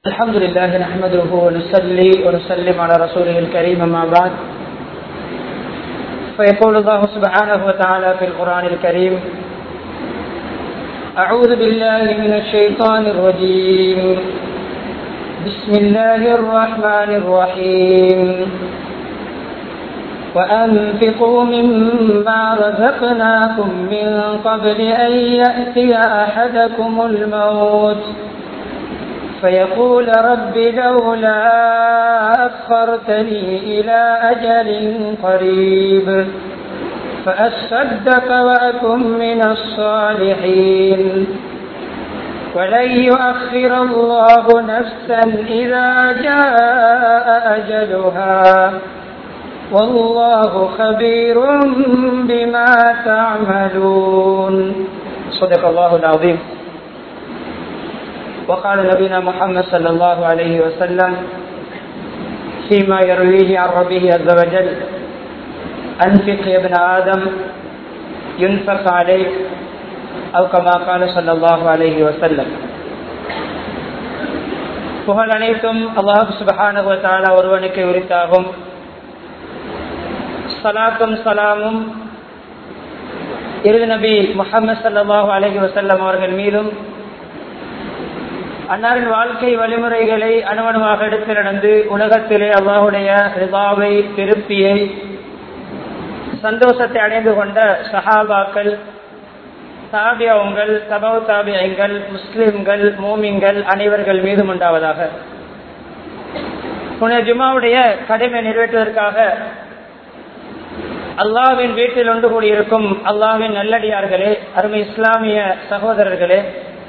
الحمد لله نحمده ونصلي ونسلم على رسوله الكريم ما بعد فيقول الله سبحانه وتعالى في القرآن الكريم أعوذ بالله من الشيطان الرجيم بسم الله الرحمن الرحيم وأنفقوا مما رزقناكم من قبل أن يأتي أحدكم الموت فيقول رب لولا أخرتني إلى أجل قريب فأصدق وأكن من الصالحين ولن يؤخر الله نفسا إذا جاء أجلها والله خبير بما تعملون صدق الله العظيم وقال نبينا محمد صلى الله عليه وسلم فيما يرويه عن ربه عز وجل أنفق يا ابن آدم ينفق عليك أو كما قال صلى الله عليه وسلم புகழ் அனைத்தும் அல்லாஹ் சுபஹானஹு வதஆலா ஒருவனுக்கு உரித்தாகும் சலாத்தும் சலாமும் இறுதி நபி முஹம்மது ஸல்லல்லாஹு அலைஹி வஸல்லம் அவர்கள் மீதும் அன்னாரின் வாழ்க்கை வழிமுறைகளை அனுமணமாக எடுத்து நடந்து உலகத்திலே அல்லாஹுடைய ரிபாவை திருப்தியை சந்தோஷத்தை அடைந்து கொண்ட சஹாபாக்கள் தாபியங்கள் தபவ் தாபியங்கள் முஸ்லிம்கள் மூமிங்கள் அனைவர்கள் மீதும் உண்டாவதாக புனித ஜுமாவுடைய கடமை நிறைவேற்றுவதற்காக அல்லாவின் வீட்டில் ஒன்று கூடியிருக்கும் அல்லாவின் நல்லடியார்களே அருமை இஸ்லாமிய சகோதரர்களே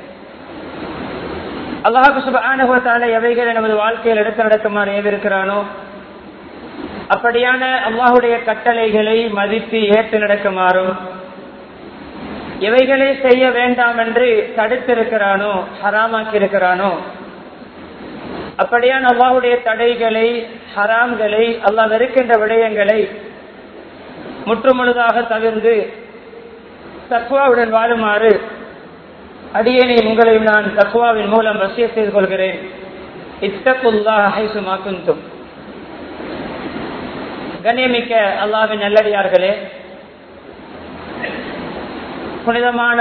அல்லாஹு சுபானுவத்தால எவைகளை நமது வாழ்க்கையில் எடுத்து நடக்குமாறு ஏவிருக்கிறானோ அப்படியான அல்லாஹுடைய கட்டளைகளை மதித்து ஏற்று நடக்குமாறும் எவைகளை செய்ய வேண்டாம் என்று தடுத்திருக்கிறானோ ஹராமாக்கி இருக்கிறானோ அப்படியான அல்லாஹுடைய தடைகளை ஹராம்களை அல்லாஹ் வெறுக்கின்ற விடயங்களை முற்றுமுழுதாக தவிர்ந்து தக்குவாவுடன் வாழுமாறு அடியேனை உங்களையும் நான் தக்குவாவின் மூலம் வசிய செய்து கொள்கிறேன் இத்தகுல்லா ஹைசுமாக்குந்தும் கண்ணியமிக்க அல்லாவின் நல்லடியார்களே புனிதமான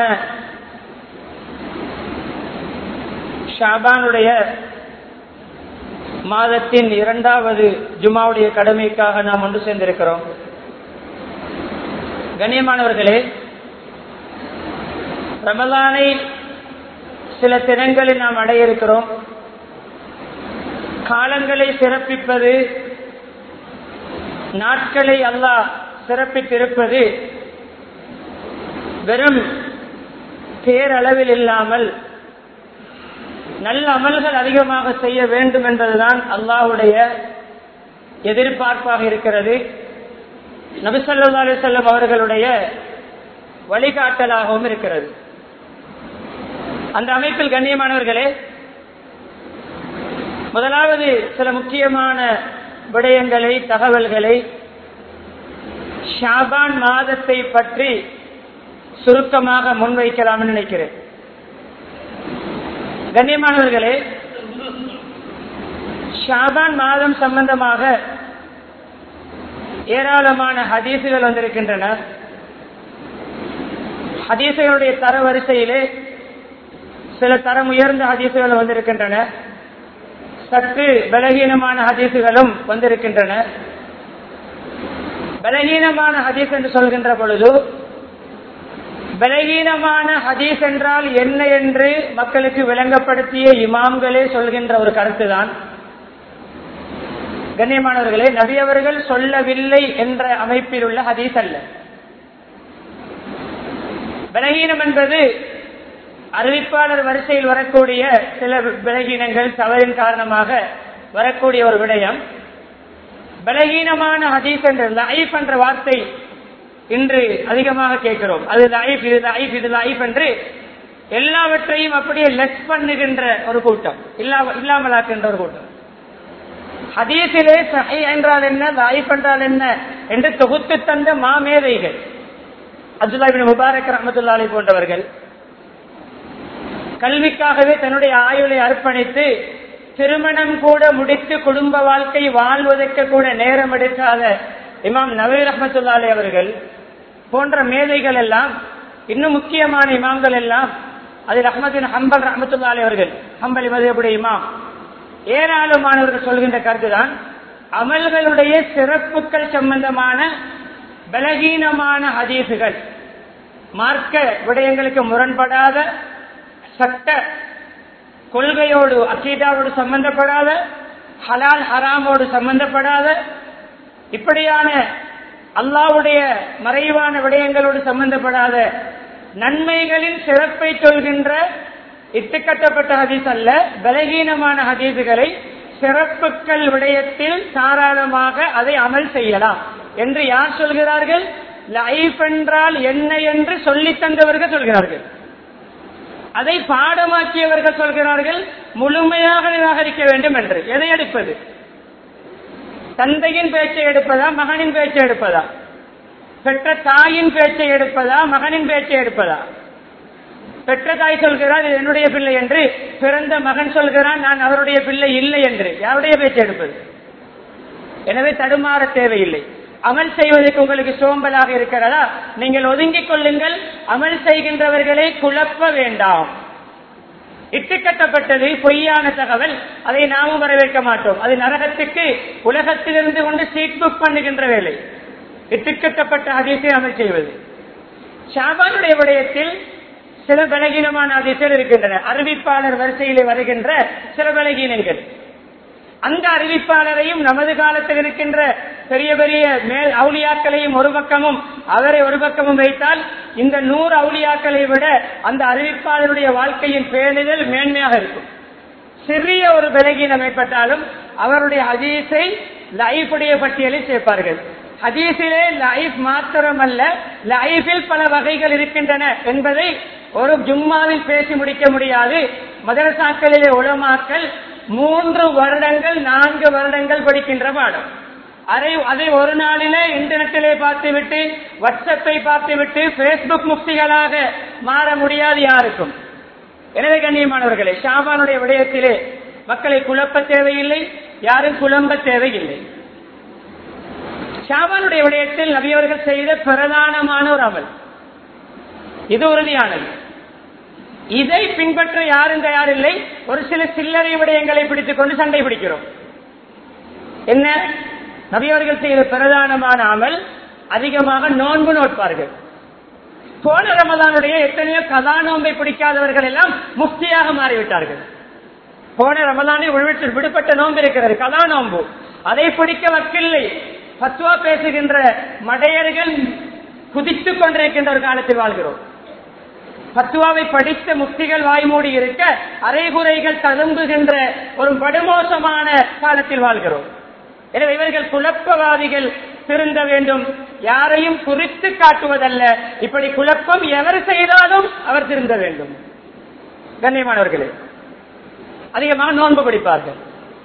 ஷாபானுடைய மாதத்தின் இரண்டாவது ஜுமாவுடைய கடமைக்காக நாம் ஒன்று சேர்ந்திருக்கிறோம் கண்ணியமானவர்களே ரமலானை சில தினங்களில் நாம் அடைய இருக்கிறோம் காலங்களை சிறப்பிப்பது நாட்களை அல்லாஹ் சிறப்பித்திருப்பது வெறும் பேரளவில் இல்லாமல் நல்ல அமல்கள் அதிகமாக செய்ய வேண்டும் என்பதுதான் அல்லாஹுடைய எதிர்பார்ப்பாக இருக்கிறது நபிசல்லா அலிசல்லம் அவர்களுடைய வழிகாட்டலாகவும் இருக்கிறது அந்த அமைப்பில் கண்ணியமானவர்களே முதலாவது சில முக்கியமான விடயங்களை தகவல்களை ஷாபான் மாதத்தை பற்றி சுருக்கமாக முன்வைக்கலாம் நினைக்கிறேன் கண்ணியமானவர்களே ஷாபான் மாதம் சம்பந்தமாக ஏராளமான ஹதீசுகள் வந்திருக்கின்றன ஹதீசுகளுடைய தரவரிசையிலே சில தரம் உயர்ந்த ஹதீசுகள் வந்திருக்கின்றன சற்று பலகீனமான ஹதீசுகளும் வந்திருக்கின்றன பலகீனமான ஹதீஸ் என்று சொல்கின்ற பொழுது பலகீனமான ஹதீஸ் என்றால் என்ன என்று மக்களுக்கு விளங்கப்படுத்திய இமாம்களே சொல்கின்ற ஒரு கருத்து தான் கண்ணியமானவர்களே நபியவர்கள் சொல்லவில்லை என்ற அமைப்பில் உள்ள ஹதீஸ் அல்ல பலகீனம் என்பது அறிவிப்பாளர் வரிசையில் வரக்கூடிய சில பலகீனங்கள் தவறின் காரணமாக வரக்கூடிய ஒரு விடயம் பலகீனமான ஹதீஸ் என்ற லைஃப் என்ற வார்த்தை இன்று அதிகமாக கேட்கிறோம் அது லைஃப் இது லைஃப் இது லைஃப் என்று எல்லாவற்றையும் அப்படியே லெஸ் பண்ணுகின்ற ஒரு கூட்டம் இல்லாமலாக்கின்ற ஒரு கூட்டம் ஹதீஸிலே சஹை என்றால் என்ன லைஃப் என்றால் என்ன என்று தொகுத்து தந்த மாமேதைகள் அப்துல்லா முபாரக் ரஹமத்துல்லாலை போன்றவர்கள் கல்விக்காகவே தன்னுடைய ஆயுளை அர்ப்பணித்து திருமணம் கூட முடித்து குடும்ப வாழ்க்கை வாழ்வதற்கு கூட நேரம் எடுக்காத இமாம் நவீ ரஹமத்துல்லாலே அவர்கள் போன்ற மேதைகள் எல்லாம் இன்னும் முக்கியமான இமாம்கள் எல்லாம் அதில் அஹமதின் ஹம்பல் ரஹமத்துல்லாலே அவர்கள் ஹம்பல் மதுபுடைய இமாம் ஏராளமானவர்கள் சொல்கின்ற கருத்துதான் அமல்களுடைய சிறப்புகள் சம்பந்தமான பலகீனமான ஹதீசுகள் மார்க்க விடயங்களுக்கு முரண்படாத சட்ட கொள்கையோடு அக்கீதாவோடு சம்பந்தப்படாத ஹலால் ஹராமோடு சம்பந்தப்படாத இப்படியான அல்லாவுடைய மறைவான விடயங்களோடு சம்பந்தப்படாத நன்மைகளின் சிறப்பை சொல்கின்ற இட்டுக்கட்டப்பட்ட ஹதீஸ் அல்ல பலகீனமான ஹதீசுகளை சிறப்புகள் விடயத்தில் தாராளமாக அதை அமல் செய்யலாம் என்று யார் சொல்கிறார்கள் லைஃப் என்றால் என்ன என்று சொல்லி தந்தவர்கள் சொல்கிறார்கள் அதை பாடமாக்கியவர்கள் சொல்கிறார்கள் முழுமையாக நிராகரிக்க வேண்டும் என்று எதை எடுப்பது தந்தையின் பேச்சை எடுப்பதா மகனின் பேச்சை எடுப்பதா பெற்ற தாயின் பேச்சை எடுப்பதா மகனின் பேச்சை எடுப்பதா பெற்ற தாய் சொல்கிறார் இது என்னுடைய பிள்ளை என்று பிறந்த மகன் சொல்கிறான் நான் அவருடைய பிள்ளை இல்லை என்று யாருடைய பேச்சை எடுப்பது எனவே தடுமாற தேவையில்லை அமல் செய்வதற்கு உங்களுக்கு சோம்பலாக இருக்கிறதா நீங்கள் ஒதுங்கிக் கொள்ளுங்கள் அமல் செய்கின்றவர்களை குழப்ப வேண்டாம் இட்டுக்கட்டப்பட்டது பொய்யான தகவல் அதை நாமும் வரவேற்க மாட்டோம் அது நரகத்துக்கு உலகத்திலிருந்து கொண்டு சீட் புக் பண்ணுகின்ற வேலை இட்டுக்கட்டப்பட்ட அதிசை அமல் செய்வது ஷாபானுடைய விடயத்தில் சில பலகீனமான அதிசயம் இருக்கின்றன அறிவிப்பாளர் வரிசையிலே வருகின்ற சில பலகீனங்கள் அந்த அறிவிப்பாளரையும் நமது காலத்தில் இருக்கின்ற பெரிய பெரிய மேல் அவுளியாக்களையும் ஒரு பக்கமும் அவரை ஒரு பக்கமும் வைத்தால் இந்த நூறு அவுளியாக்களை விட அந்த அறிவிப்பாளருடைய வாழ்க்கையின் பேணுதல் மேன்மையாக இருக்கும் சிறிய ஒரு பலகீனம் ஏற்பட்டாலும் அவருடைய ஹதீஸை லைஃபுடைய பட்டியலில் சேர்ப்பார்கள் ஹதீஸிலே லைஃப் மாத்திரமல்ல லைஃபில் பல வகைகள் இருக்கின்றன என்பதை ஒரு ஜும்மாவில் பேசி முடிக்க முடியாது மதரசாக்களிலே உளமாக்கல் மூன்று வருடங்கள் நான்கு வருடங்கள் படிக்கின்ற பாடம் அதை அதை ஒரு நாளிலே இன்டர்நெட்டிலே பார்த்துவிட்டு வாட்ஸ்அப்பை பார்த்துவிட்டு பேஸ்புக் முக்திகளாக மாற முடியாது யாருக்கும் எனவே கண்ணியமானவர்களே ஷாபானுடைய விடயத்திலே மக்களை குழப்ப தேவையில்லை யாரும் குழம்ப தேவையில்லை ஷாபானுடைய விடயத்தில் நபியவர்கள் செய்த பிரதானமான ஒரு அமல் இது உறுதியானது இதை பின்பற்ற யாரும் தயாரில்லை ஒரு சில சில்லறை விடயங்களை பிடித்துக் கொண்டு சண்டை பிடிக்கிறோம் என்ன நபியவர்கள் செய்த பிரதானமான அமல் அதிகமாக நோன்பு நோட்பார்கள் போன ரமதானுடைய எத்தனையோ கதா நோன்பை பிடிக்காதவர்கள் எல்லாம் முக்தியாக மாறிவிட்டார்கள் போன ரமதானை விடுவிட்டு விடுபட்ட நோன்பு இருக்கிறது கதா நோன்பு அதை பிடிக்க வக்கில்லை பத்துவா பேசுகின்ற மடையர்கள் குதித்துக் கொண்டிருக்கின்ற ஒரு காலத்தில் வாழ்கிறோம் பத்துவாவை படித்த முக்திகள் வாய்மூடி இருக்க அரைகுறைகள் ததும்புகின்ற ஒரு படுமோசமான காலத்தில் வாழ்கிறோம் எனவே இவர்கள் குழப்பவாதிகள் திருந்த வேண்டும் யாரையும் குறித்து காட்டுவதல்ல இப்படி குழப்பம் எவர் செய்தாலும் அவர் திருந்த வேண்டும் கண்ணியமானவர்களே அதிகமாக நோன்பு படிப்பார்கள்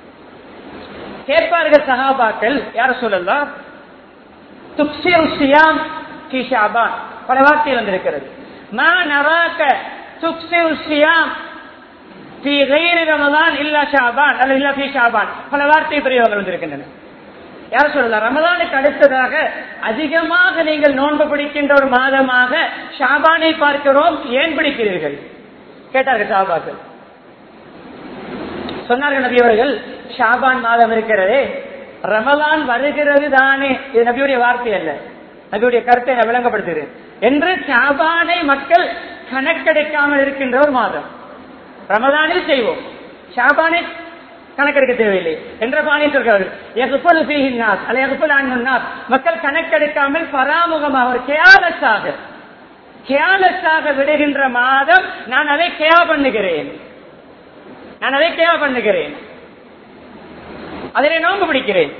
கேட்பார்கள் சகாபாக்கள் யார சொல்லலாம் துப்சிர் சியாம் கிஷாபான் பல வார்த்தைகள் வந்திருக்கிறது ما نراك تكسر الصيام في غير رمضان الا شعبان அல்ல இல்ல في شعبان பல வார்த்தை பிரயோகங்கள் வந்திருக்கின்றன யார் சொல்லலாம் ரமதானுக்கு அடுத்ததாக அதிகமாக நீங்கள் நோன்பு பிடிக்கின்ற ஒரு மாதமாக ஷாபானை பார்க்கிறோம் ஏன் பிடிக்கிறீர்கள் கேட்டார்கள் ஷாபாக்கள் சொன்னார்கள் நபி அவர்கள் ஷாபான் மாதம் இருக்கிறதே ரமலான் வருகிறது தானே இது நபியுடைய வார்த்தை அல்ல நபியுடைய கருத்தை நான் விளங்கப்படுத்துகிறேன் என்று ஷாபானை மக்கள் கணக்கெடுக்காமல் இருக்கின்ற ஒரு மாதம் ரமதானில் செய்வோம் ஷாபானை கணக்கெடுக்க தேவையில்லை என்ற பாணியில் சொல்கிறார்கள் மக்கள் கணக்கெடுக்காமல் பராமுகமாக ஒரு கேலஸாக கேலஸாக விடுகின்ற மாதம் நான் அதை கேயா பண்ணுகிறேன் நான் அதை கேயா பண்ணுகிறேன் அதிலே நோன்பு பிடிக்கிறேன்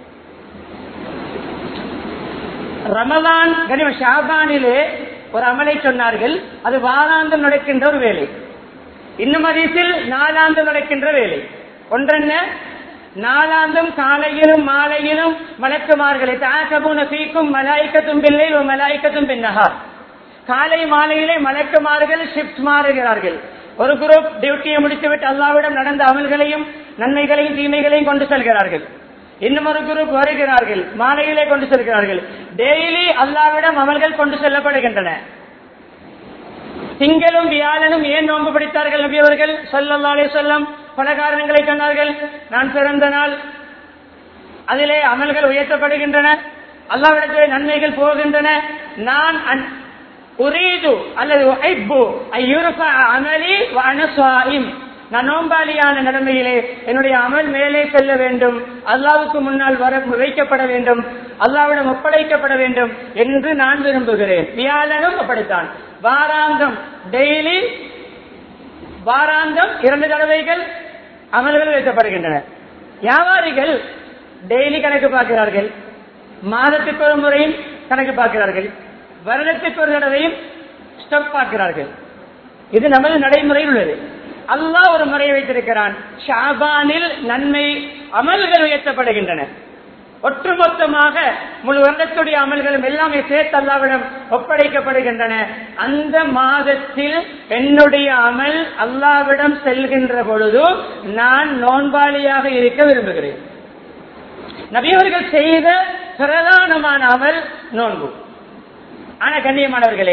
ரமதான் கனிம ஷாபானிலே ஒரு அமலை சொன்னார்கள் அது வாராந்தம் நடக்கின்ற ஒரு வேலை இன்னும் அதிசில் நாலாந்தம் நடக்கின்ற வேலை ஒன்றென்ன நாலாந்தம் காலையிலும் மாலையிலும் மலக்குமார்களை தாக்கபுன பீக்கும் மலாய்க்கத்தும் பிள்ளை மலாய்க்கத்தும் பின்னகார் காலை மாலையிலே மலக்குமார்கள் ஷிப்ட் மாறுகிறார்கள் ஒரு குரூப் டியூட்டியை முடித்துவிட்டு அல்லாவிடம் நடந்த அமல்களையும் நன்மைகளையும் தீமைகளையும் கொண்டு செல்கிறார்கள் இன்னும் ஒரு குரூப் வருகிறார்கள் மாலையிலே கொண்டு செல்கிறார்கள் டெய்லி அல்லாவிடம் அமல்கள் கொண்டு செல்லப்படுகின்றன திங்களும் வியாழனும் ஏன் நோன்பு பிடித்தார்கள் நபி அவர்கள் சொல்லல்லாலே சொல்லம் பல காரணங்களை சொன்னார்கள் நான் பிறந்த நாள் அதிலே அமல்கள் உயர்த்தப்படுகின்றன அல்லாவிடத்திலே நன்மைகள் போகின்றன நான் அன்- உரீது அல்லது உஹிப்பு ஐ யுர்ஃப அமலி வ அன ஸாயிம். நான் நோம்பாளியான நிலைமையிலே என்னுடைய அமல் மேலே செல்ல வேண்டும் அல்லாவுக்கு முன்னால் வர வைக்கப்பட வேண்டும் அல்லாவிடம் ஒப்படைக்கப்பட வேண்டும் என்று நான் விரும்புகிறேன் வியாழனும் அப்படித்தான் வாராந்தம் டெய்லி வாராந்தம் இரண்டு தடவைகள் அமல்கள் வைக்கப்படுகின்றன வியாபாரிகள் டெய்லி கணக்கு பார்க்கிறார்கள் மாதத்துக்கு ஒரு முறையும் கணக்கு பார்க்கிறார்கள் வருடத்துக்கு ஒரு தடவையும் ஸ்டெப் பார்க்கிறார்கள் இது நமது நடைமுறையில் உள்ளது அல்லாஹ் ஒரு முறையை வைத்திருக்கிறான் ஷாபானில் நன்மை அமல்கள் உயர்த்தப்படுகின்றன ஒட்டுமொத்தமாக முழு வருடத்துடைய அமல்களும் எல்லாமே சேர்த்து அல்லாவிடம் ஒப்படைக்கப்படுகின்றன அந்த மாதத்தில் என்னுடைய அமல் அல்லாவிடம் செல்கின்ற பொழுது நான் நோன்பாளியாக இருக்க விரும்புகிறேன் நபியவர்கள் செய்த பிரதானமான அமல் நோன்பு ஆனா கண்ணியமானவர்களே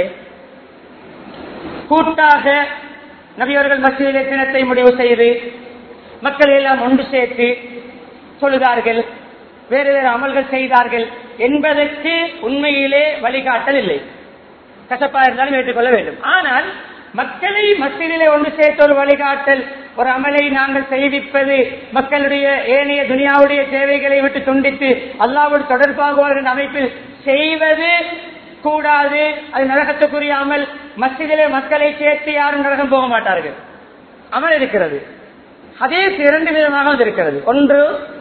கூட்டாக நபியவர்கள் மசீதிலே தினத்தை முடிவு செய்து மக்களை எல்லாம் ஒன்று சேர்த்து சொல்லுதார்கள் வேறு வேறு அமல்கள் செய்தார்கள் என்பதற்கு உண்மையிலே வழிகாட்டல் இல்லை கசப்பா இருந்தாலும் ஏற்றுக்கொள்ள வேண்டும் ஆனால் மக்களை மத்தியிலே ஒன்று சேர்த்த ஒரு வழிகாட்டல் ஒரு அமலை நாங்கள் செய்விப்பது மக்களுடைய ஏனைய துனியாவுடைய தேவைகளை விட்டு துண்டித்து அல்லாவோடு தொடர்பாகுவார் என்ற அமைப்பில் செய்வது கூடாது அது நரகத்துக்குரிய அமல் மஸ்ஜிதிலே மக்களை சேர்த்து யாரும் நரகம் போக மாட்டார்கள் அமல் இருக்கிறது அதே இரண்டு விதமாக அது இருக்கிறது ஒன்று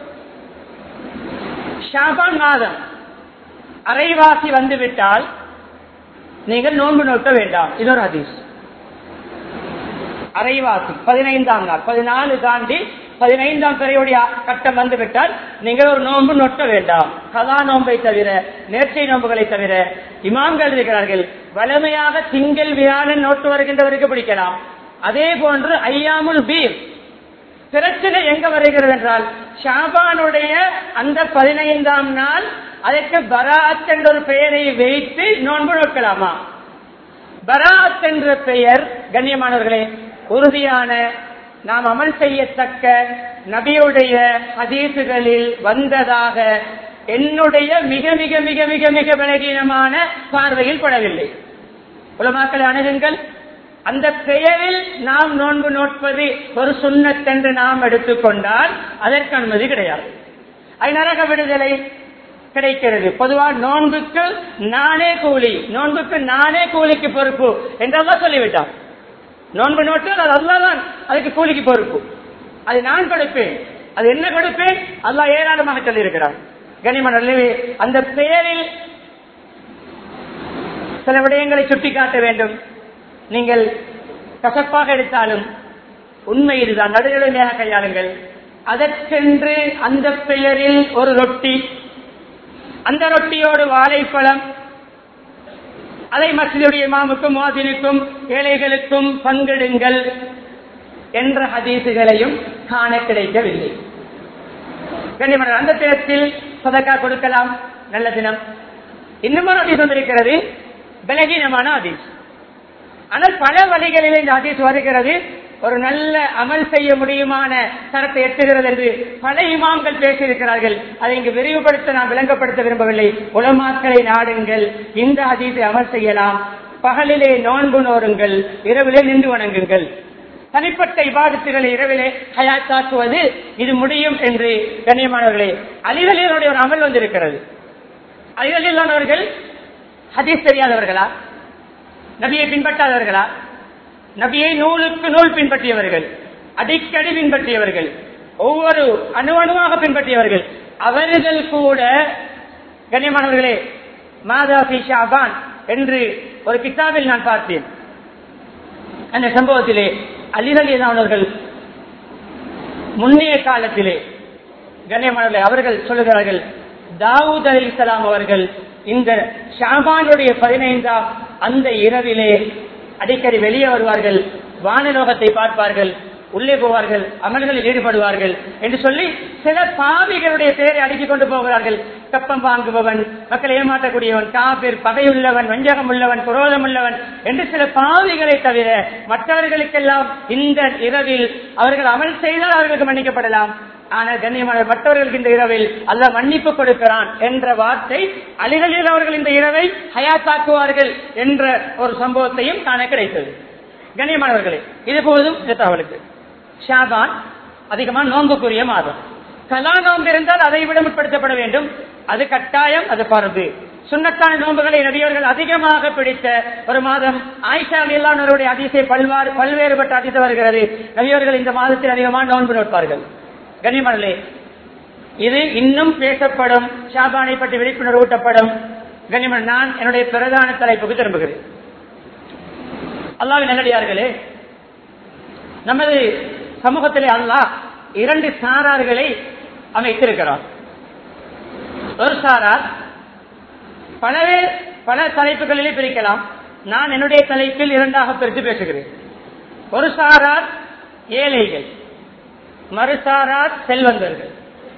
ஷாபான் மாதம் அரைவாசி வந்துவிட்டால் நீங்கள் நோன்பு நோக்க வேண்டாம் இது ஒரு ஹதீஸ் அரைவாசி பதினைந்தாம் நாள் பதினாலு தாண்டி பதினைந்தாம் பிறையுடைய கட்டம் வந்துவிட்டால் நீங்கள் ஒரு நோன்பு நொட்ட வேண்டாம் கதா நோன்பை தவிர நேர்ச்சை நோன்புகளை தவிர இமாம்கள் இருக்கிறார்கள் வலிமையாக திங்கள் வியாழன் நோட்டு வருகின்றவருக்கு பிடிக்கலாம் அதே போன்று ஐயாமுல் பீர் பிரச்சனை எங்க வருகிறது என்றால் ஷாபானுடைய அந்த பதினைந்தாம் நாள் அதற்கு பராத் என்ற ஒரு பெயரை வைத்து நோன்பு நோக்கலாமா பராத் என்ற பெயர் கண்ணியமானவர்களே உறுதியான நாம் அமல் செய்யத்தக்க நபியுடைய ஹதீசுகளில் வந்ததாக என்னுடைய மிக மிக மிக மிக மிக பலகீனமான பார்வையில் படவில்லை உலமாக்களை அணுகுங்கள் அந்த பெயரில் நாம் நோன்பு நோட்பது ஒரு சுண்ணத்தென்று நாம் எடுத்துக்கொண்டால் அதற்கு அனுமதி கிடையாது அது நரக விடுதலை கிடைக்கிறது பொதுவாக நோன்புக்கு நானே கூலி நோன்புக்கு நானே கூலிக்கு பொறுப்பு என்றெல்லாம் சொல்லிவிட்டான் நோன்பு நோட்டு அது அல்லாதான் அதுக்கு கூலிக்கு பொறுப்பு அது நான் கொடுப்பேன் அது என்ன கொடுப்பேன் அல்லாஹ் ஏராளமாக சொல்லியிருக்கிறான் கனிமன் அந்த பெயரில் சில விடயங்களை சுட்டிக்காட்ட வேண்டும் நீங்கள் கசப்பாக எடுத்தாலும் உண்மை இதுதான் நடுநிலைமையாக கையாளுங்கள் அதற்கென்று அந்த பெயரில் ஒரு ரொட்டி அந்த ரொட்டியோடு வாழைப்பழம் அதை மசிதுடைய மாமுக்கும் மாதினுக்கும் ஏழைகளுக்கும் பங்கிடுங்கள் என்ற ஹதீசுகளையும் காண கிடைக்கவில்லை கண்ணியமன்னர் அந்த தினத்தில் சதக்கா கொடுக்கலாம் நல்ல தினம் இன்னும் ஒரு ஹதீஸ் வந்திருக்கிறது பலகீனமான ஹதீஸ் ஆனால் பல வழிகளில் இந்த ஹதீஸ் வருகிறது ஒரு நல்ல அமல் செய்ய முடியுமான தரத்தை எட்டுகிறது என்று பல இமாம்கள் பேசியிருக்கிறார்கள் அதை இங்கு விரிவுபடுத்த நான் விளங்கப்படுத்த விரும்பவில்லை உலமாக்களை நாடுங்கள் இந்த ஹதீஸை அமல் செய்யலாம் பகலிலே நோன்பு நோருங்கள் இரவிலே நின்று வணங்குங்கள் தனிப்பட்ட இபாதத்துகளை இரவிலே ஹயாத்தாக்குவது இது முடியும் என்று கண்ணியமானவர்களே அலிகளினுடைய ஒரு அமல் வந்திருக்கிறது அலிகளிலானவர்கள் ஹதீஸ் தெரியாதவர்களா நபியை பின்பற்றாதவர்களா நபியை நூலுக்கு நூல் பின்பற்றியவர்கள் அடிக்கடி பின்பற்றியவர்கள் ஒவ்வொரு அணு அணுவாக பின்பற்றியவர்கள் அவர்கள் கூட கண்ணியமானவர்களே மாதா பி ஷாபான் என்று ஒரு கிதாபில் நான் பார்த்தேன் அந்த சம்பவத்திலே அலிரலியதானவர்கள் முன்னைய காலத்திலே கண்ணியமானவர்களே அவர்கள் சொல்லுகிறார்கள் தாவூத் அலி இஸ்லாம் அவர்கள் இந்த ஷாபானுடைய பதினைந்தாம் அந்த இரவிலே அடிக்கடி வெளியே வருவார்கள் வானலோகத்தை பார்ப்பார்கள் உள்ளே போவார்கள் அமல்களில் ஈடுபடுவார்கள் என்று சொல்லி சில பாவிகளுடைய பெயரை அடுக்கிக் கொண்டு போகிறார்கள் கப்பம் வாங்குபவன் மக்களை ஏமாற்றக்கூடியவன் காபிர் பகையுள்ளவன் வஞ்சகம் உள்ளவன் குரோதம் உள்ளவன் என்று சில பாவிகளை தவிர மற்றவர்களுக்கெல்லாம் இந்த இரவில் அவர்கள் அமல் செய்தால் அவர்களுக்கு மன்னிக்கப்படலாம் ஆனால் கண்ணியமான மற்றவர்களுக்கு இந்த இரவில் அல்ல மன்னிப்பு கொடுக்கிறான் என்ற வார்த்தை அலிகளில் அவர்கள் இந்த இரவை ஹயாத்தாக்குவார்கள் என்ற ஒரு சம்பவத்தையும் காண கிடைத்தது கண்ணியமானவர்களே இது போதும் இந்த தகவலுக்கு ஷாபான் அதிகமாக நோன்புக்குரிய மாதம் கலா நோன்பு இருந்தால் அதை விட முற்படுத்தப்பட வேண்டும் அது கட்டாயம் அது பருது சுண்ணத்தான நோன்புகளை நபியவர்கள் அதிகமாக பிடித்த ஒரு மாதம் ஆயிஷா இல்லாதவருடைய அதிசய பல்வாறு பல்வேறுபட்ட அதிசயம் வருகிறது நபியவர்கள் இந்த மாதத்தில் அதிகமாக நோன்பு நோட்பார்கள் கனிமணலே இது இன்னும் பேசப்படும் ஷாபானை பற்றி விழிப்புணர்வு ஊட்டப்படும் கனிமன் நான் என்னுடைய பிரதான தலைப்புக்கு திரும்புகிறேன் அல்லாவின் நல்லடியார்களே நமது சமூகத்திலே அல்லாஹ் இரண்டு சாரார்களை அமைத்திருக்கிறார் ஒரு சாரார் பலவே பல தலைப்புகளிலே பிரிக்கலாம் நான் என்னுடைய தலைப்பில் இரண்டாக பிரித்து பேசுகிறேன் ஒரு சாரார் ஏழைகள் மறுசாரார் செல்வந்தர்கள்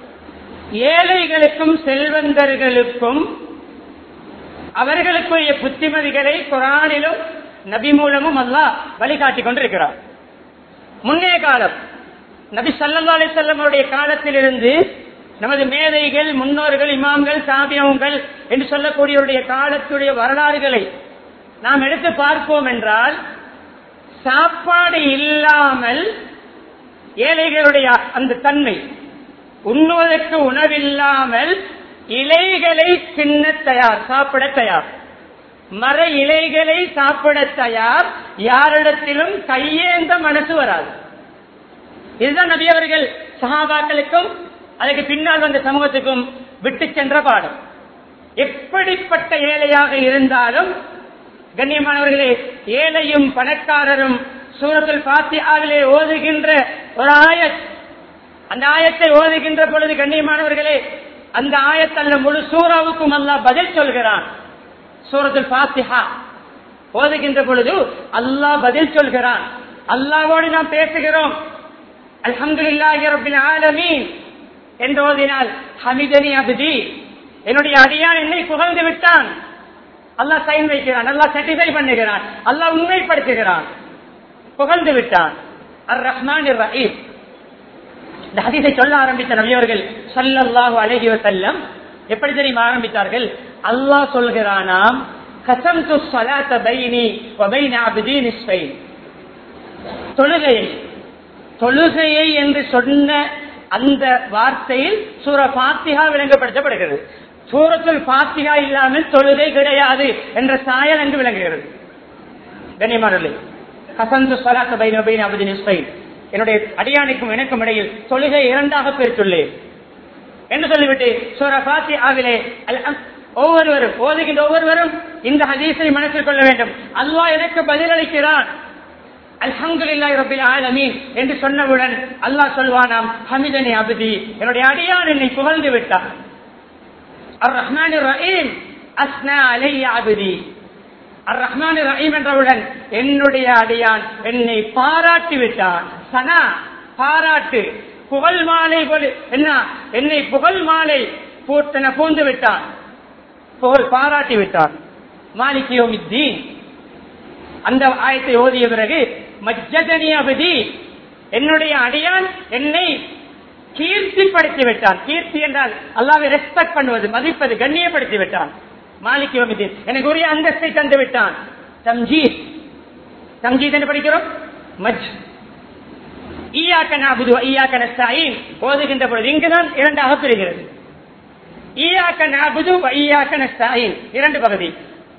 ஏழைகளுக்கும் செல்வந்தர்களுக்கும் அவர்களுக்குரிய புத்திமதிகளை குரானிலும் நபி மூலமும் அல்லாஹ் வழிகாட்டிக் கொண்டிருக்கிறார் முன்னைய காலம் நபி சல்லா அலி செல்லமுடைய காலத்திலிருந்து நமது மேதைகள் முன்னோர்கள் இமாம்கள் சாபியங்கள் என்று சொல்லக்கூடியவருடைய காலத்துடைய வரலாறுகளை நாம் எடுத்து பார்ப்போம் என்றால் சாப்பாடு இல்லாமல் ஏழைகளுடைய அந்த தன்மை உண்ணுவதற்கு உணவில்லாமல் இலைகளை தின்ன தயார் சாப்பிட தயார் மர இலைகளை சாப்பிட தயார் யாரிடத்திலும் கையேந்த மனசு வராது இதுதான் நபி அவர்கள் சகாபாக்களுக்கும் அதுக்கு பின்னால் வந்த சமூகத்துக்கும் விட்டு சென்ற பாடம் எப்படிப்பட்ட ஏழையாக இருந்தாலும் கண்ணியமானவர்களே ஏழையும் பணக்காரரும் சூரத்தில் பாத்தியாவிலே ஓதுகின்ற ஒரு ஆயத் அந்த ஆயத்தை ஓதுகின்ற பொழுது கண்ணியமானவர்களே அந்த ஆயத்தல்ல முழு சூறாவுக்கும் அல்லாஹ் பதில் சொல்கிறான் சூரத்தில் பாத்திஹா ஓதுகின்ற பொழுது அல்லாஹ் பதில் சொல்கிறான் அல்லாவோடு நாம் பேசுகிறோம் அல்ஹம்துலில்லாஹி ரப்பில் ஆலமீன் என்று ஓதினால் ஹமிதனி அபிதி என்னுடைய அடியான் என்னை புகழ்ந்து விட்டான் அல்லாஹ் சைன் வைக்கிறான் அல்லாஹ் சாட்டிஃபை பண்ணுகிறான் அல்லாஹ் உண்மைப்படுத்துகிறான் புகழ்ந்து விட்டான் அர் ரஹ்மான் ரஹீம் இந்த ஹதீஸை சொல்ல ஆரம்பித்த நபியவர்கள் சல்லல்லாஹு அலைஹி வஸல்லம் எப்படி தெரியுமா ஆரம்பித்தார்கள் அல்லாஹ் சொல்கிறானாம் கசம்து ஸலாத்த பைனி வ பைன அப்தி நிஸ்ஃபைன் தொழுகையை தொழுகையை என்று சொன்ன அந்த வார்த்தையில் சூர பாத்திகா விளங்கப்படுத்தப்படுகிறது சூரத்துல் பாத்திகா இல்லாமல் தொழுகை கிடையாது என்ற சாயல் அங்கு விளங்குகிறது கண்ணியமானே கசந்து சலாத்த பைன பைன அபதி நிஸ்பைன் என்னுடைய அடியானுக்கும் எனக்கும் இடையில் தொழுகை இரண்டாக பிரித்துள்ளேன் என்று சொல்லிவிட்டு சூர பாத்தி ஆவிலே ஒவ்வொருவரும் ஓதுகின்ற ஒவ்வொருவரும் இந்த ஹதீஸை மனசில் கொள்ள வேண்டும் அல்லாஹ் எனக்கு பதிலளிக்கிறான் அல்ஹம்துலில்லாஹி ரப்பில் ஆலமீன் என்று சொன்னவுடன் அல்லாஹ் சொல்வானாம் ஹமிதனி அபதி என்னுடைய அடியான் என்னை புகழ்ந்து விட்டான் அர் ரஹ்மான் ரஹீம் அஸ்னா அலைய அபதி அர் ரஹ்மான் ரஹீம் என்றவுடன் என்னுடைய அடியான் என்னை பாராட்டி விட்டான் சனா பாராட்டு புகழ் மாலை போல என்ன என்னை புகழ் மாலை பூத்தன பூந்து விட்டான் புகழ் பாராட்டி விட்டான் மாலிகியோமித்தீன் அந்த ஆயத்தை ஓதிய பிறகு மஜ்ஜதனி அபதி என்னுடைய அடியான் என்னை கீர்த்திப்படுத்தி விட்டான் கீர்த்தி என்றால் அல்லாவை ரெஸ்பெக்ட் பண்ணுவது மதிப்பது கண்ணியப்படுத்தி விட்டான் மாலிக் யோமிதீன் எனக்கு உரிய அந்தஸ்தை தந்து விட்டான் தம்ஜீத் தம்ஜீத் என்று படிக்கிறோம் மஜ் ஈயாக்க நாபுது ஈயாக்க நஸ்தாயின் ஓதுகின்ற பொழுது இங்குதான் இரண்டாக பிரிகிறது ஈயாக்க நாபுது ஈயாக்க நஸ்தாயின் இரண்டு பகுதி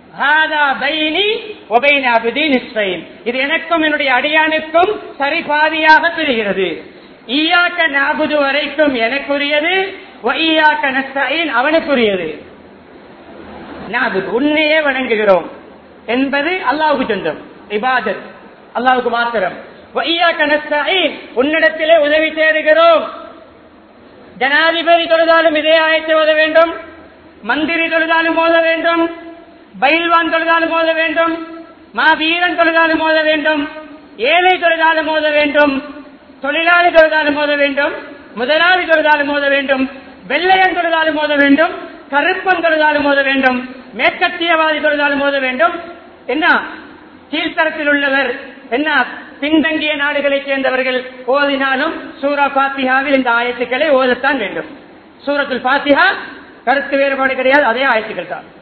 இது எனக்கும் என்னுடைய அடியானுக்கும் சரி பாதியாக பிரிகிறது ஈயாக்க நாபுது வரைக்கும் எனக்குரியது அவனுக்குரியது நாபுது உன்னையே வணங்குகிறோம் என்பது அல்லாவுக்கு சொந்தம் இபாதத் அல்லாவுக்கு மாத்திரம் உன்னிடத்திலே உதவி தேடுகிறோம் ஜனாதிபதி தொழுதாலும் இதே ஆயத்தை ஓத வேண்டும் மந்திரி தொழுதாலும் ஓத வேண்டும் பயில்வான் தொழுதாலும் ஓத வேண்டும் மாவீரன் தொழுதாலும் ஓத வேண்டும் ஏழை தொழுதாலும் ஓத வேண்டும் தொழிலாளி தொழுதாலும் மோத வேண்டும் முதலாளி தொழுதாலும் மோத வேண்டும் வெள்ளையன் தொழுதாலும் மோத வேண்டும் கருப்பன் தொழுதாலும் மோத வேண்டும் மேற்கத்தியவாதி தொழுதாலும் மோத வேண்டும் என்ன கீழ்த்தரத்தில் உள்ளவர் என்ன பின்தங்கிய நாடுகளைச் சேர்ந்தவர்கள் ஓதினாலும் சூரா பாத்தியாவில் இந்த ஆயத்துக்களை ஓதத்தான் வேண்டும் சூரத்துல் பாத்தியா கருத்து வேறுபாடு கிடையாது அதே ஆயத்துக்கள் தான்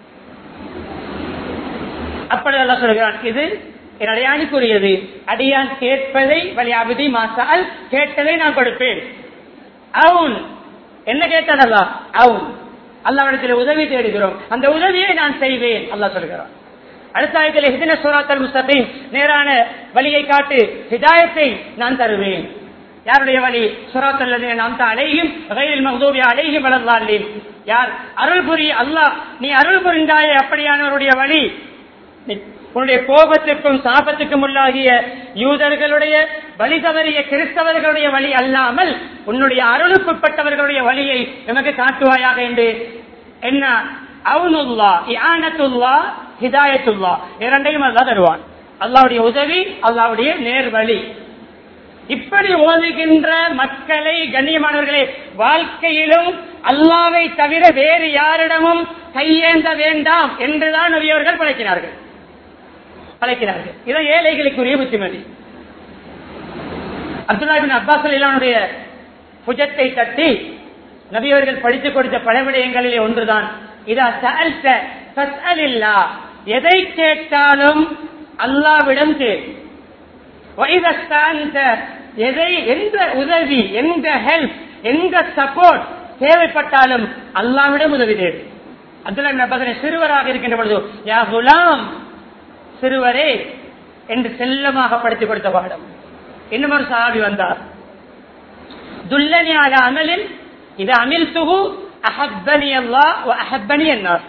அப்படி அல்லாஹ் சொல்கிறான் இது என் அடியானுக்குரியது அடியான் கேட்பதை வலியாபதி மாசால் கேட்டதை நான் கொடுப்பேன் அவுன் என்ன கேட்டதல்லா அவுன் அல்லாவிடத்தில் உதவி தேடுகிறோம் அந்த உதவியை நான் செய்வேன் அல்லாஹ் சொல்கிறான் அடுத்த ஆயத்தில் ஹிதின சூராத்தல் முஸ்தபீம் நேரான வழியை காட்டு ஹிதாயத்தை நான் தருவேன் யாருடைய வழி சுராத்தல் நாம் அலையும் ரயில் மகதூபி அலையும் வளர்ந்தாலேன் யார் அருள் புரி அல்லாஹ் நீ அருள் புரிந்தாயே அப்படியானவருடைய வழி நீ- உன்னுடைய கோபத்திற்கும் சாபத்துக்கும் உள்ளாகிய யூதர்களுடைய வழி தவறிய கிறிஸ்தவர்களுடைய வழி அல்லாமல் உன்னுடைய அருளுக்குட்பட்டவர்களுடைய வழியை எமக்கு காட்டுவாயாக என்று என்ன அவுனுல்லா இஆனத்துல்லா ஹிதாயத்துல்லா இரண்டையும் அல்லாஹ் தருவான் அல்லாவுடைய உதவி அல்லாவுடைய நேர் வழி இப்படி ஓதுகின்ற மக்களை கண்ணியமானவர்களே வாழ்க்கையிலும் அல்லாவை தவிர வேறு யாரிடமும் கையேந்த வேண்டாம் என்றுதான் நபியவர்கள் பழக்கினார்கள் பழக்கிறார்கள் இதான் ஏழைகளுக்குரிய புத்திமதி அப்துல்லாபின் அப்பாஸ் அலிலானுடைய புஜத்தை தட்டி நபியவர்கள் படித்துக் கொடுத்த பல விடயங்களிலே ஒன்றுதான் இதா சஅல்த ஃபஸ்அலில்லா. எதை கேட்டாலும் அல்லாவிடம் கேள் وَإِذَا اسْتَعَنْتَ எதை எந்த உதவி எந்த ஹெல்ப் எந்த சப்போர்ட் தேவைப்பட்டாலும் அல்லாவிடம் உதவி தேடு அப்துல்லா பகனை சிறுவராக இருக்கின்ற பொழுது யா குலாம் சிறுவரே என்று செல்லமாக படித்துக் கொடுத்த பாடம் இன்னும் ஒரு சாபி வந்தார் துல்லனி அல அமலின் இது அமில் துகு அஹப்பனி அல்லா அஹப்பனி என்னார்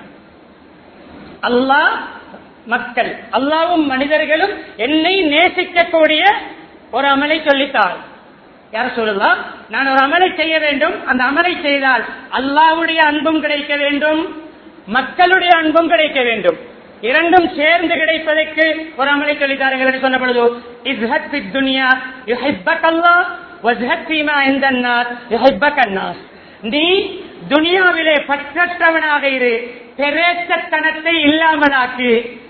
அல்லாஹ் மக்கள் அல்லாவும் மனிதர்களும் என்னை நேசிக்கக்கூடிய ஒரு அமலை சொல்லித்தார் யார் சொல்லலாம் நான் ஒரு அமலை செய்ய வேண்டும் அந்த அமலை செய்தால் அல்லாவுடைய அன்பும் கிடைக்க வேண்டும் மக்களுடைய அன்பும் கிடைக்க வேண்டும் இரண்டும் சேர்ந்து கிடைப்பதற்கு ஒரு அமலை சொல்லித்தார்கள் என்று சொன்ன பொழுது இஸ்ஹத் ஃபித் துனியா யுஹிப்பக் அல்லாஹ் வஸ்ஹத் ஃபீமா இந்தன் நாஸ் யுஹிப்பக் அன்னாஸ் நீ துனியாவிலே பற்றற்றவனாக இரு பெரேச்சத்தனத்தை இல்லாமலாக்கு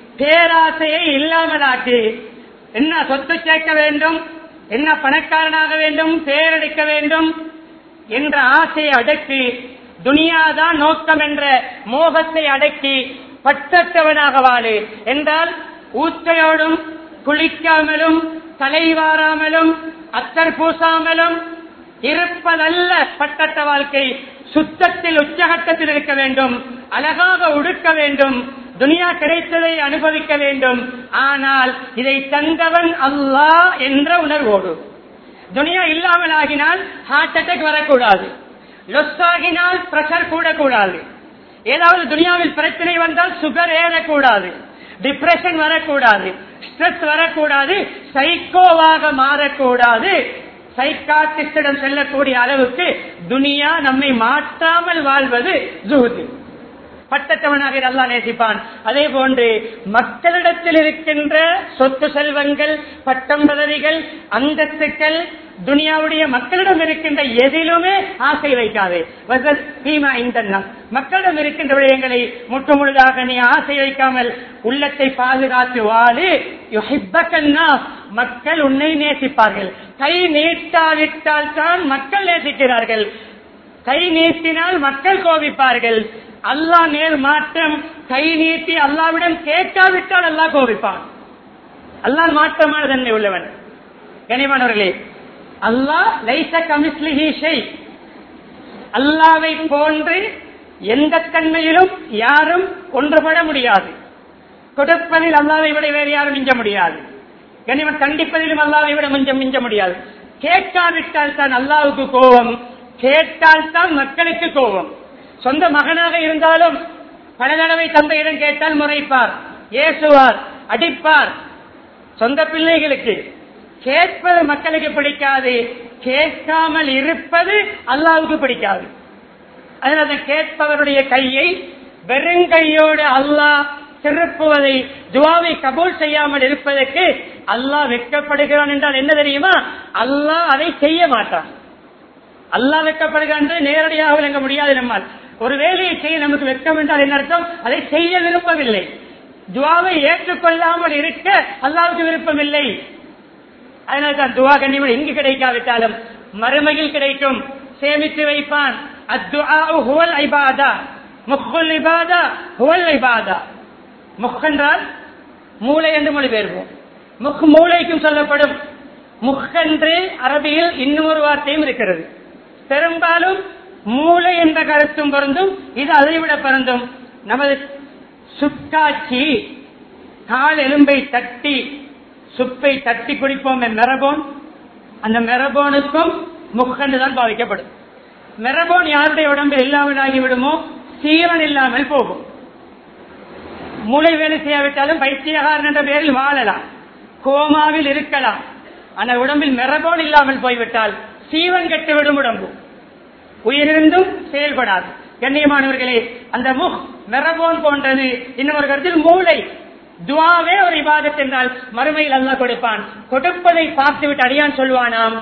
பேராசையை இல்லாமலாக்கு என்ன சொத்து சேர்க்க வேண்டும் என்ன பணக்காரனாக வேண்டும் பேரெடுக்க வேண்டும் என்ற ஆசையை அடக்கி துனியாதான் நோக்கம் என்ற மோகத்தை அடக்கி பற்றற்றவனாக வாழு என்றால் ஊற்றையோடும் குளிக்காமலும் தலைவாராமலும் அத்தர் பூசாமலும் இருப்பதல்ல பட்டற்ற வாழ்க்கை சுத்தத்தில் உச்சகட்டத்தில் இருக்க வேண்டும் அழகாக உடுக்க வேண்டும் துனியா கிடைத்ததை அனுபவிக்க வேண்டும் ஆனால் இதை தந்தவன் அல்லாஹ் என்ற உணர்வோடு துனியா இல்லாமல் ஆகினால் ஹார்ட் அட்டாக் வரக்கூடாது லொஸ் ஆகினால் பிரஷர் கூடக்கூடாது ஏதாவது துனியாவில் பிரச்சனை வந்தால் சுகர் ஏறக்கூடாது டிப்ரெஷன் வரக்கூடாது ஸ்ட்ரெஸ் வரக்கூடாது சைக்கோவாக மாறக்கூடாது சைக்காட்டிஸ்டிடம் செல்லக்கூடிய அளவுக்கு துனியா நம்மை மாற்றாமல் வாழ்வது ஜுஹுது பட்டத்தவனாக அல்லா நேசிப்பான் அதே போன்று மக்களிடத்தில் இருக்கின்ற சொத்து செல்வங்கள் பட்டம் பதவிகள் அந்தஸ்துக்கள் துனியாவுடைய மக்களிடம் இருக்கின்ற எதிலுமே ஆசை வைக்காதே வசல் பீமா இந்த மக்களிடம் இருக்கின்ற விடயங்களை முற்று முழுதாக நீ ஆசை வைக்காமல் உள்ளத்தை பாதுகாத்து வாழு யுஹிப்பக்கன்னா மக்கள் உன்னை நேசிப்பார்கள் கை நீட்டாவிட்டால் தான் மக்கள் நேசிக்கிறார்கள் கை நீட்டினால் மக்கள் கோபிப்பார்கள் அல்லாஹ் நேர் மாற்றம் கை நீட்டி அல்லாவிடம் கேட்காவிட்டால் அல்லாஹ் கோபிப்பான் அல்லாஹ் மாற்றமான தன்மை உள்ளவன் கனிமானவர்களே அல்லாஹ் லைச கமிஸ்லிஹி ஷை அல்லாவை போன்று எந்த தன்மையிலும் யாரும் ஒன்றுபட முடியாது கொடுப்பதில் அல்லாவை விட வேறு யாரும் மிஞ்ச முடியாது கனிமன் கண்டிப்பதிலும் அல்லாவை விட மிஞ்ச மிஞ்ச முடியாது கேட்காவிட்டால் தான் அல்லாவுக்கு கோபம் கேட்டால் தான் மக்களுக்கு கோபம் சொந்த மகனாக இருந்தாலும் பல தடவை தந்தையிடம் கேட்டால் முறைப்பார் ஏசுவார் அடிப்பார் சொந்த பிள்ளைகளுக்கு கேட்பது மக்களுக்கு பிடிக்காது கேட்காமல் இருப்பது அல்லாவுக்கு பிடிக்காது அதனால கேட்பவருடைய கையை வெறுங்கையோடு அல்லாஹ் திருப்புவதை துவாவை கபூல் செய்யாமல் இருப்பதற்கு அல்லாஹ் வெட்கப்படுகிறான் என்றால் என்ன தெரியுமா அல்லாஹ் அதை செய்ய மாட்டான் அல்லாஹ் வெட்கப்படுகிறான் என்று நேரடியாக விளங்க முடியாது நம்மால் ஒரு வேலையை செய்ய நமக்கு வெட்கம் என்றால் என்ன அர்த்தம் அதை செய்ய விரும்பவில்லை துவாவை ஏற்றுக்கொள்ளாமல் இருக்க அல்லாவுக்கு விருப்பமில்லை அதனால தான் துவா கண்ணியமாக எங்கு கிடைக்காவிட்டாலும் மறுமையில் கிடைக்கும் சேமித்து வைப்பான் அத்துஆ ஹுவல் ஐபாதா முக்குல் இபாதா ஹுவல் ஐபாதா முக்கென்றால் மூளை என்று மொழிபெயர்ப்போம் முக் மூளைக்கும் சொல்லப்படும் முக்கென்று அரபியில் இன்னொரு வார்த்தையும் இருக்கிறது பெரும்பாலும் மூளை என்ற கருத்தும் பொருந்தும் இது அதைவிட பொருந்தும் நமது சுக்காட்சி கால் எலும்பை தட்டி சுப்பை தட்டி குடிப்போம் மெரபோன் அந்த மெரபோனுக்கும் முக்கண்டு தான் பாதிக்கப்படும் மெரபோன் யாருடைய உடம்பில் இல்லாமல் ஆகிவிடுமோ சீரன் இல்லாமல் போகும் மூளை வேலை செய்யாவிட்டாலும் பைத்தியகாரன் என்ற பெயரில் வாழலாம் கோமாவில் இருக்கலாம் ஆனால் உடம்பில் மெரபோன் இல்லாமல் போய்விட்டால் சீவன் கெட்டுவிடும் உடம்பு உயிரிருந்தும் செயல்படாது கண்ணியமானவர்களே அந்த முக் மெரபோன் போன்றது இன்னொரு கருத்தில் மூளை துவாவே ஒரு இபாதத் என்றால் மறுமையில் அல்லாஹ் கொடுப்பான் கொடுப்பதை பார்த்துவிட்டு அடியான் சொல்வானாம்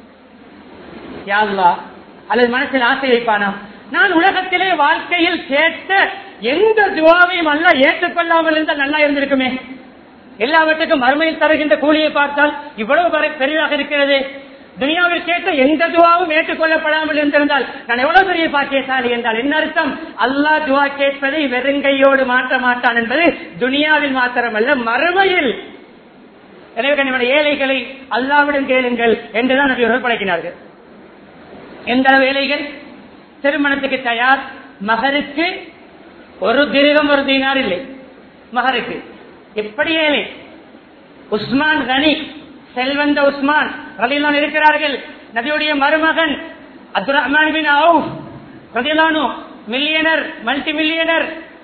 யா அல்லாஹ் அல்லது மனசில் ஆசை வைப்பானாம் நான் உலகத்திலே வாழ்க்கையில் கேட்ட எந்த துவாவையும் அல்ல ஏற்றுக்கொள்ளாமல் இருந்தால் நல்லா இருந்திருக்குமே எல்லாவற்றுக்கும் மறுமையில் தருகின்ற கூலியை பார்த்தால் இவ்வளவு பெரிய- பெரிதாக இருக்கிறது துனியாவில் கேட்ட எந்த துவாவும் ஏற்றுக்கொள்ளப்படாமல் இருந்திருந்தால் நான் எவ்வளவு பெரிய பாக்கியசாலி என்றால் என்ன அர்த்தம் அல்லாஹ் துவா கேட்பதை வெறுங்கையோடு மாற்ற மாட்டான் என்பது துனியாவில் மாத்திரமல்ல மறுமையில் எனவே கண்ணியமான ஏழைகளை அல்லாவிடம் கேளுங்கள் என்றுதான் நபியவர்கள் பழக்கினார்கள் எந்த அளவு ஏழைகள் திருமணத்துக்கு தயார் மகருக்கு ஒரு திருகம் ஒரு தீனார் இல்லை மகருக்கு எப்படி ஏழை உஸ்மான் கனி செல்வந்த உஸ்மான் ரலிலான் இருக்கிறார்கள் நபியுடைய மருமகன் அப்துல் ரஹ்மான் பின் அவுப் ரலிலானு மில்லியனர் மல்டி மில்லியனர்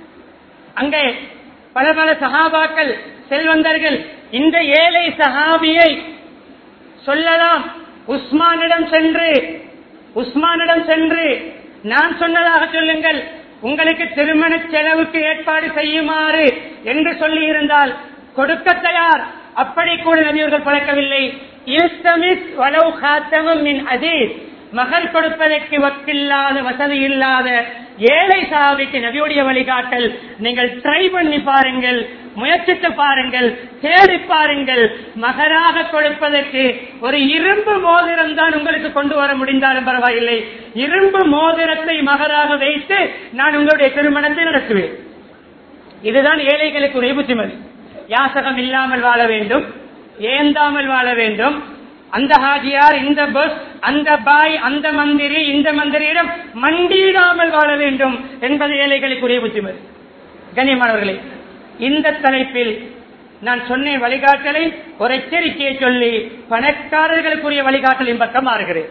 அங்கே பல பல சஹாபாக்கள் செல்வந்தர்கள் இந்த ஏழை சஹாபியை சொல்லலாம் உஸ்மானிடம் சென்று உஸ்மானிடம் சென்று நான் சொன்னதாக சொல்லுங்கள் உங்களுக்கு திருமண செலவுக்கு ஏற்பாடு செய்யுமாறு என்று சொல்லி இருந்தால் கொடுக்க தயார் அப்படி கூட நபியவர்கள் பழக்கவில்லை இல்தமிஸ் வலவு காத்தமும் மின் அதீஸ் மகள் கொடுப்பதற்கு வக்கில்லாத வசதி இல்லாத ஏழை சாவிக்கு நபியுடைய வழிகாட்டல் நீங்கள் ட்ரை பண்ணி பாருங்கள் முயற்சித்து பாருங்கள் தேடி பாருங்கள் மகராக கொடுப்பதற்கு ஒரு இரும்பு மோதிரம் தான் உங்களுக்கு கொண்டு வர முடிந்தாலும் பரவாயில்லை இரும்பு மோதிரத்தை மகராக வைத்து நான் உங்களுடைய திருமணத்தை நடத்துவேன் இதுதான் ஏழைகளுக்கு உரிய புத்திமதி யாசகம் இல்லாமல் வாழ வேண்டும் ஏந்தாமல் வாழ வேண்டும் அந்த ஹாஜியார் இந்த பஸ் அந்த பாய் அந்த மந்திரி இந்த மந்திரியிடம் மண்டியிடாமல் வாழ வேண்டும் என்பது ஏழைகளுக்குரிய புத்திமதி கண்ணியமானவர்களே இந்த தலைப்பில் நான் சொன்ன வழிகாட்டலை ஒரு எச்சரிக்கையை சொல்லி பணக்காரர்களுக்குரிய வழிகாட்டலின் பக்கம் மாறுகிறேன்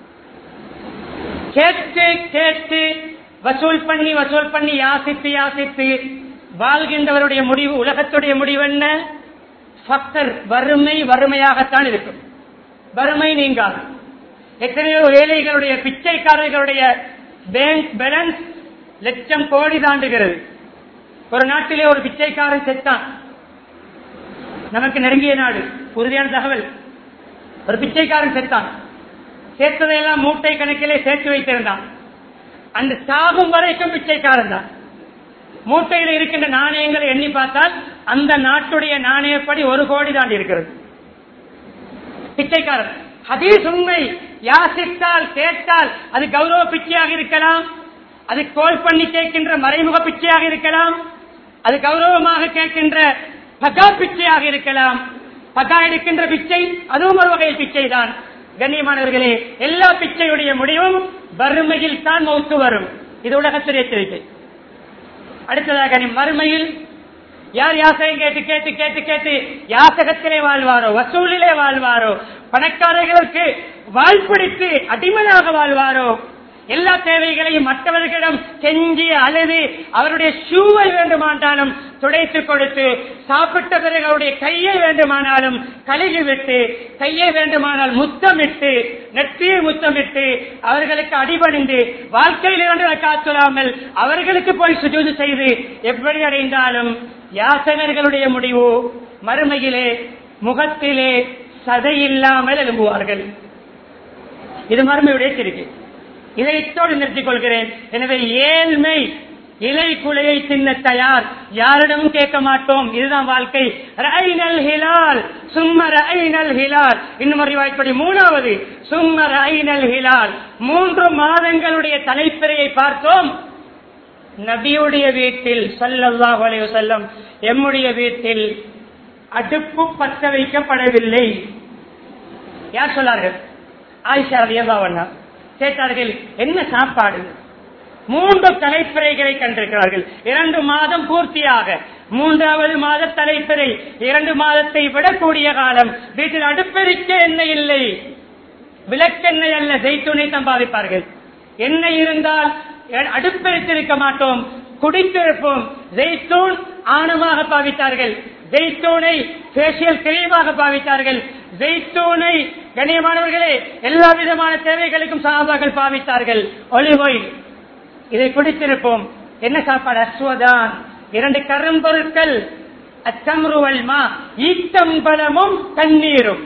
கேட்டு கேட்டு வசூல் பண்ணி வசூல் பண்ணி யாசித்து யாசித்து வாழ்கின்றவருடைய முடிவு உலகத்துடைய முடிவு என்ன ஃபக்தர் வறுமை வறுமையாகத்தான் இருக்கும் வறுமை நீங்காது எத்தனையோ ஏழைகளுடைய பிச்சைக்காரர்களுடைய பேங்க் பேலன்ஸ் லட்சம் கோடி தாண்டுகிறது ஒரு நாட்டிலே ஒரு பிச்சைக்காரன் செத்தான் நமக்கு நெருங்கிய நாடு உறுதியான தகவல் ஒரு பிச்சைக்காரன் செத்தான் சேர்த்ததையெல்லாம் மூட்டை கணக்கிலே சேர்த்து வைத்திருந்தான் அந்த சாகும் வரைக்கும் பிச்சைக்காரன் தான் மூட்டையில் இருக்கின்ற நாணயங்களை எண்ணி பார்த்தால் அந்த நாட்டுடைய நாணயப்படி ஒரு கோடி தாண்டி இருக்கிறது பிச்சைக்காரன் ஹதீஸ் உண்மை யாசித்தால் கேட்டால் அது கௌரவ பிச்சையாக இருக்கலாம் அது கோல் பண்ணி கேட்கின்ற மறைமுக பிச்சையாக இருக்கலாம் அது கௌரவமாக கேட்கின்ற பகா பிச்சையாக இருக்கலாம் பகா எடுக்கின்ற பிச்சை அதுவும் ஒரு வகையில் பிச்சை தான் கண்ணியமானவர்களே எல்லா பிச்சையுடைய முடிவும் வறுமையில் தான் மௌத்து வரும் இது உலகத்துடைய எச்சரிக்கை அடுத்ததாக நீ மறுமையில் யார் யாசகம் கேட்டு கேட்டு கேட்டு கேட்டு யாசகத்திலே வாழ்வாரோ வசூலிலே வாழ்வாரோ பணக்காரர்களுக்கு வாழ்பிடித்து அடிமையாக வாழ்வாரோ எல்லா தேவைகளையும் மற்றவர்களிடம் கெஞ்சி அழுது அவருடைய ஷூவை வேண்டுமானாலும் துடைத்து கொடுத்து சாப்பிட்ட பிறகு அவருடைய கையை வேண்டுமானாலும் கழுகி விட்டு கையை வேண்டுமானால் முத்தமிட்டு நெற்றியை முத்தமிட்டு அவர்களுக்கு அடிபணிந்து வாழ்க்கையில் இரண்டு காத்தொழாமல் அவர்களுக்கு போய் சுஜூது செய்து எப்படி அடைந்தாலும் யாசகர்களுடைய முடிவு மறுமையிலே முகத்திலே சதை இல்லாமல் எழும்புவார்கள் இது மறுமையுடைய சிறுக்கு இதை இத்தோடு நிறுத்திக் கொள்கிறேன் எனவே ஏழ்மை இலை குலையை தின்ன தயார் யாரிடமும் கேட்க மாட்டோம் இதுதான் வாழ்க்கை ரைனல் ஹிலால் சும்ம ரைனல் ஹிலால் இன்னும் ஒரு வாய்ப்படி மூணாவது சும்ம ரைனல் ஹிலால் மூன்று மாதங்களுடைய தலைப்பிறையை பார்த்தோம் நபியுடைய வீட்டில் சல்லல்லாஹு அலைஹி வஸல்லம் எம்முடைய வீட்டில் அடுப்பு பற்ற வைக்கப்படவில்லை யார் சொன்னார்கள் ஆயிஷா ரலியல்லாஹு கேட்டார்கள் என்ன சாப்பாடு மூன்று தலைப்பிறைகளை கண்டிருக்கிறார்கள் இரண்டு மாதம் பூர்த்தியாக மூன்றாவது மாத தலைப்பிறை இரண்டு மாதத்தை விடக்கூடிய காலம் வீட்டில் அடுப்பெரிக்க எண்ணெய் இல்லை விளக்கெண்ணெய் அல்ல ஜெய்தூனை சம்பாதிப்பார்கள் எண்ணெய் இருந்தால் அடுப்பெரித்திருக்க மாட்டோம் குடித்திருப்போம் ஜெய்தூன் ஆணமாக பாவித்தார்கள் ஜெய்தூனை பேசியல் கிரீமாக பாவித்தார்கள் ஜெய்தூனை கண்ணியமானவர்களே எல்லா விதமான தேவைகளுக்கும் சகாபாக்கள் பாவித்தார்கள் ஒலிவ் ஆயில் இதை குடித்திருப்போம் என்ன சாப்பாடு அஸ்வதான் இரண்டு கரும்பொருட்கள் அச்சம்ருவல்மா ஈத்தம்பழமும் தண்ணீரும்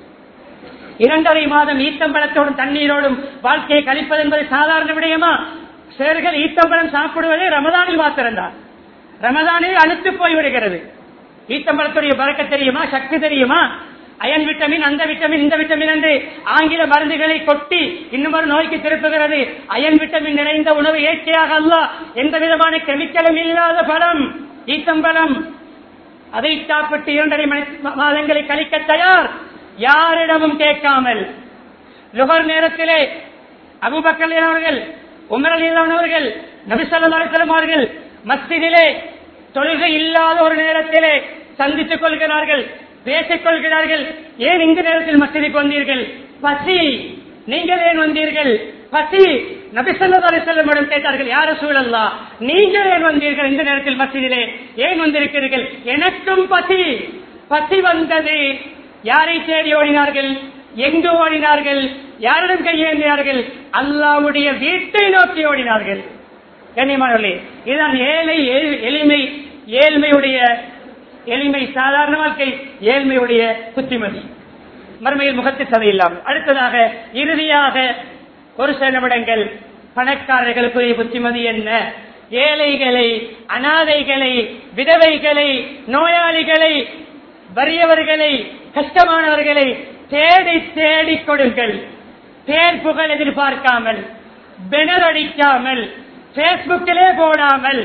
இரண்டரை மாதம் ஈத்தம்பழத்தோடும் தண்ணீரோடும் வாழ்க்கையை கழிப்பது என்பது சாதாரண விடயமா சிலர்கள் ஈத்தம்பழம் சாப்பிடுவதே ரமதானில் மாத்திரம்தான் ரமதானில் அழுத்து போய் விடுகிறது ஈத்தம்பழத்துடைய பறக்க தெரியுமா சக்தி தெரியுமா அயன் விட்டமின் அந்த விட்டமின் இந்த விட்டமின் என்று ஆங்கில மருந்துகளை கொட்டி இன்னும் ஒரு நோய்க்கு திருப்புகிறது அயன் விட்டமின் நிறைந்த உணவு இயற்கையாக அல்ல எந்த விதமான கெமிக்கலும் இல்லாத பழம் ஈத்தம்பழம் அதை சாப்பிட்டு இரண்டரை மணி மாதங்களை கழிக்க தயார் யாரிடமும் கேட்காமல் லுகர் நேரத்திலே அபுபக்கல் அவர்கள் உமர் அலி அவர்கள் நபிசல்லம் அவர்கள் மஸ்திதிலே தொழுகை இல்லாத ஒரு நேரத்திலே சந்தித்துக் கொள்கிறார்கள் பேசிக் கொள்கிறார்கள் ஏன் இந்த நேரத்தில் மஸ்திதிக்கு வந்தீர்கள் பசி நீங்கள் ஏன் வந்தீர்கள் பசி நபிசல்லா அலிசல்லமிடம் கேட்டார்கள் யார சூழல்லா நீங்கள் ஏன் வந்தீர்கள் இந்த நேரத்தில் மஸ்திதிலே ஏன் வந்திருக்கிறீர்கள் எனக்கும் பசி பசி வந்தது யாரை தேடி ஓடினார்கள் எங்கு ஓடினார்கள் யாரிடம் கையேந்தினார்கள் அல்லாவுடைய வீட்டை நோக்கி ஓடினார்கள் கண்ணியமானவர்களே இதுதான் ஏழை ஏழ்- எளிமை ஏழ்மையுடைய எளிமை சாதாரண வாழ்க்கை ஏழ்மையுடைய புத்திமதி மறுமையில் முகத்து சதை இல்லாமல் அடுத்ததாக இறுதியாக ஒரு சில நிமிடங்கள் பணக்காரர்களுக்குரிய புத்திமதி என்ன ஏழைகளை அனாதைகளை விதவைகளை நோயாளிகளை வறியவர்களை கஷ்டமானவர்களை தேடி தேடி கொடுங்கள் பேர் புகழ் எதிர்பார்க்காமல் பெனர் அடிக்காமல் பேஸ்புக்கிலே போடாமல்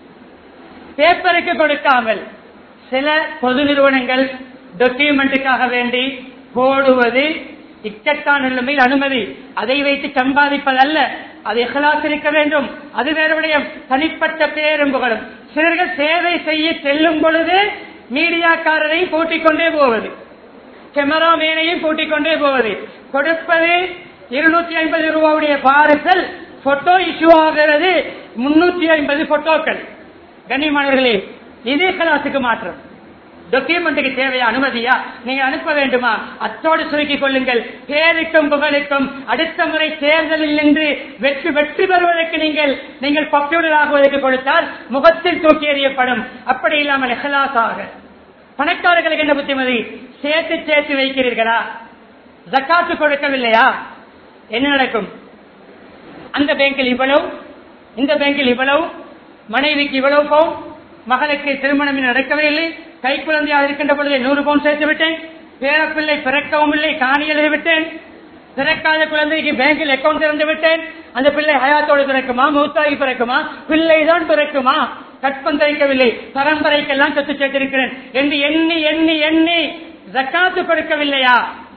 பேப்பருக்கு கொடுக்காமல் சில பொது நிறுவனங்கள் டாக்குமெண்ட்டுக்காக வேண்டி போடுவது இக்கட்டான நிலைமையில் அனுமதி அதை வைத்து சம்பாதிப்பதல்ல அது இஹ்லாஸ் இருக்க வேண்டும் அது வேற விடயம் தனிப்பட்ட பேரும் புகழும் சிலர்கள் சேவை செய்ய செல்லும் பொழுது மீடியாக்காரரை கூட்டிக் கொண்டே போவது கேமராமேனையும் கூட்டிக் கொண்டே போவது கொடுப்பது இருநூத்தி ஐம்பது ரூபாவுடைய பார்சல் போட்டோ இஷ்யூ ஆகிறது முன்னூத்தி ஐம்பது போட்டோக்கள் கண்ணியமானவர்களே இதே கலாசுக்கு மாற்றம் டாக்குமெண்ட்டுக்கு தேவையா அனுமதியா நீங்க அனுப்ப வேண்டுமா அத்தோடு சுருக்கிக் கொள்ளுங்கள் பேருக்கும் புகழுக்கும் அடுத்த முறை தேர்தலில் நின்று வெற்றி வெற்றி பெறுவதற்கு நீங்கள் நீங்கள் பாப்புலர் ஆகுவதற்கு கொடுத்தால் முகத்தில் தூக்கி எறியப்படும் அப்படி இல்லாமல் எஹலாசாக பணக்காரர்களுக்கு என்ன புத்திமதி சேர்த்து சேர்த்து வைக்கிறீர்களா ஜக்காத்து கொடுக்கவில்லையா என்ன நடக்கும் அந்த பேங்கில் இவ்வளவு இந்த பேங்கில் இவ்வளவு மனைவிக்கு இவ்வளவு பவுன் மகளுக்கு திருமணம் இன்னும் நடக்கவே இல்லை கை குழந்தையாக இருக்கின்ற பொழுது நூறு பவுன் சேர்த்து விட்டேன் பேரப்பிள்ளை பிறக்கவும் இல்லை காணி எழுதி விட்டேன் பிறக்காத குழந்தைக்கு பேங்கில் அக்கௌண்ட் திறந்து விட்டேன் அந்த பிள்ளை ஹயாத்தோடு பிறக்குமா மூத்தாகி பிறக்குமா பிள்ளை தான் பிறக்குமா கற்பம் தரிக்கவில்லை பரம்பரைக்கெல்லாம் சொத்து சேர்த்திருக்கிறேன் என்று எண்ணி எண்ணி எண்ணி ஜக்காத்து கொடுக்கவில்லையா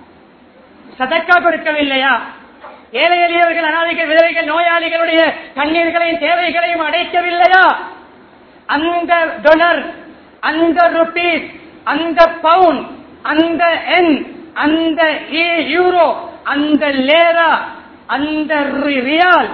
சதக்கா கொடுக்கவில்லையா ஏழை எளியவர்கள் அனாதைகள் விதவைகள் நோயாளிகளுடைய கண்ணீர்களையும் தேவைகளையும் அடைக்கவில்லையா அந்த டொலர் அந்த ருபீஸ் அந்த பவுன் அந்த எண் அந்த ஈ- யூரோ அந்த லேரா அந்த ரி- ரியால்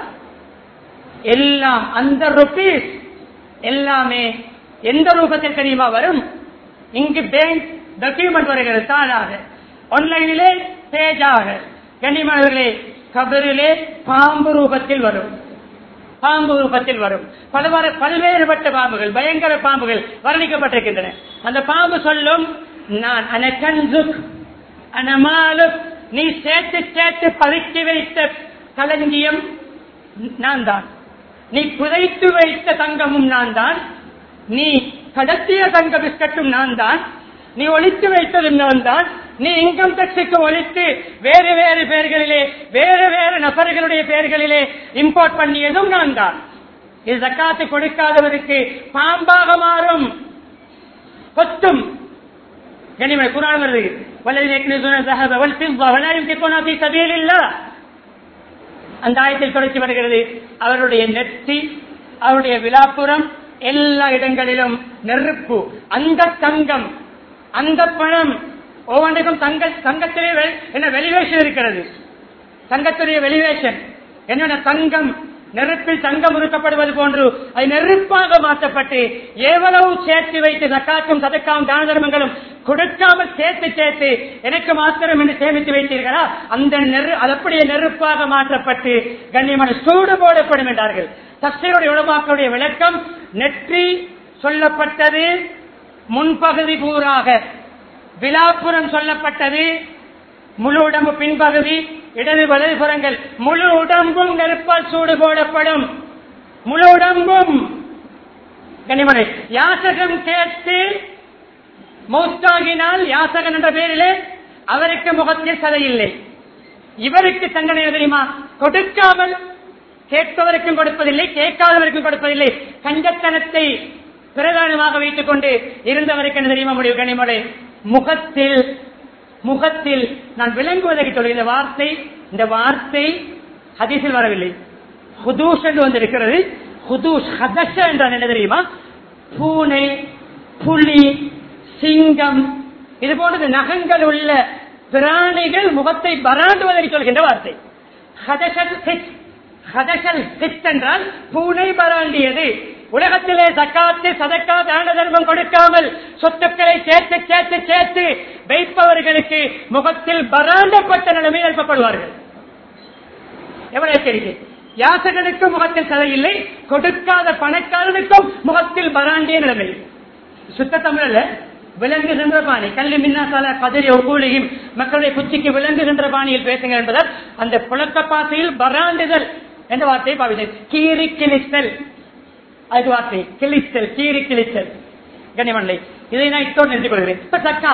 எல்லாம் அந்த ருபீஸ் எல்லாமே எந்த ரூபத்தில் தெரியுமா வரும் இங்கு பேங்க் டாக்குமெண்ட் வருகிறது தாளாக ஆன்லைனிலே பேஜாக கண்ணியமானவர்களே கபரிலே பாம்பு ரூபத்தில் வரும் பாம்பு ரூபத்தில் வரும் பலவாறு பல்வேறுபட்ட பாம்புகள் பயங்கர பாம்புகள் வர்ணிக்கப்பட்டிருக்கின்றன அந்த பாம்பு சொல்லும் நான் அனகன்சு அனமாலு நீ சேர்த்து சேர்த்து பதுக்கி வைத்த களஞ்சியம் நான் தான் நீ புதைத்து வைத்த தங்கமும் நான் தான் நீ கடத்திய தங்க பிஸ்கட்டும் நான் தான் நீ ஒழித்து வைத்ததும் நான் தான் நீ இன்கம் டேக்ஸுக்கு ஒழித்து வேறு வேறு பெயர்களிலே வேறு வேறு நபர்களுடைய பெயர்களிலே இம்போர்ட் பண்ணியதும் நான் தான் இது ஜக்காத்து கொடுக்காதவருக்கு பாம்பாக மாறும் கொத்தும் கனிமை குரான் வருது வல்லதின் يكنزون الذهب والفضة ولا ينفقون في سبيل الله அந்த ஆயத்தில் தொடர்ச்சி வருகிறது அவருடைய நெற்றி அவருடைய விழாப்புறம் எல்லா இடங்களிலும் நெருப்பு அந்த தங்கம் அந்த பணம் ஒவ்வொன்றுக்கும் தங்க தங்கத்திலே வெ- என்ன வெளிவேஷன் இருக்கிறது தங்கத்துடைய வெளிவேஷன் என்னென்ன தங்கம் நெருப்பில் தங்கம் உருக்கப்படுவது போன்று அது நெருப்பாக மாற்றப்பட்டு எவ்வளவு சேர்த்து வைத்து சக்காத்தும் சதக்காவும் தான தர்மங்களும் கொடுக்காமல் சேர்த்து சேர்த்து எனக்கு மாத்திரம் என்று சேமித்து வைத்தீர்களா அந்த நெரு அது அப்படியே நெருப்பாக மாற்றப்பட்டு கண்ணியமான சூடு போடப்படும் என்றார்கள் தஸ்தருடைய உடமாக்களுடைய விளக்கம் நெற்றி சொல்லப்பட்டது முன்பகுதி பூராக விழாப்புறம் சொல்லப்பட்டது முழு உடம்பு பின்பகுதி இடது வலது புறங்கள் முழு உடம்பும் நெருப்பால் சூடு போடப்படும் முழு உடம்பும் கனிமனை யாசகம் கேட்டு மௌத்தாகினால் யாசகன் என்ற பெயரிலே அவருக்கு முகத்தில் சதை இல்லை இவருக்கு தண்டனை என்ன தெரியுமா கொடுக்காமல் கேட்பவருக்கும் கொடுப்பதில்லை கேட்காதவருக்கும் கொடுப்பதில்லை கஞ்சத்தனத்தை பிரதானமாக வைத்துக் கொண்டு இருந்தவருக்கு என்ன தெரியுமா முடிவு கனிமொழி முகத்தில் முகத்தில் நான் விளங்குவதற்கு சொல்ல இந்த வார்த்தை இந்த வார்த்தை ஹதீஸில் வரவில்லை ஹுதூஷ் என்று வந்திருக்கிறது ஹுதூஷ் ஹதஷ என்றால் என்ன தெரியுமா பூனை புலி சிங்கம் இது போன்றது நகங்கள் உள்ள பிராணிகள் முகத்தை பராண்டுவதற்கு சொல்கின்ற வார்த்தை ஹதஷல் ஹித். ஹதஷல் ஹித் என்றால் பூனை பராண்டியது உலகத்திலே சக்காத்து சதக்கா தான தர்மம் கொடுக்காமல் சொத்துக்களை சேர்த்து சேர்த்து சேர்த்து வைப்பவர்களுக்கு முகத்தில் பராண்டப்பட்ட நிலைமை எழுப்பப்படுவார்கள் எவ்வளவு எச்சரிக்கை யாசகனுக்கும் முகத்தில் சதை இல்லை கொடுக்காத பணக்காரனுக்கும் முகத்தில் பராண்டிய நிலைமை சுத்த தமிழல்ல விளங்குகின்ற பாணி கல்வி மின்னாசால கதிரி ஒவ்வொழியும் மக்களுடைய குச்சிக்கு விளங்குகின்ற பாணியில் பேசுங்க என்பதால் அந்த புழக்க பாசையில் பராண்டுதல் என்ற வார்த்தையை பாவித்தேன் கீறி கிழித்தல் அது வார்த்தை கிழித்தல் கீறி கிழித்தல் கனிமண்டை இதை நான் இத்தோடு நிறுத்திக் கொள்கிறேன் இப்ப சக்கா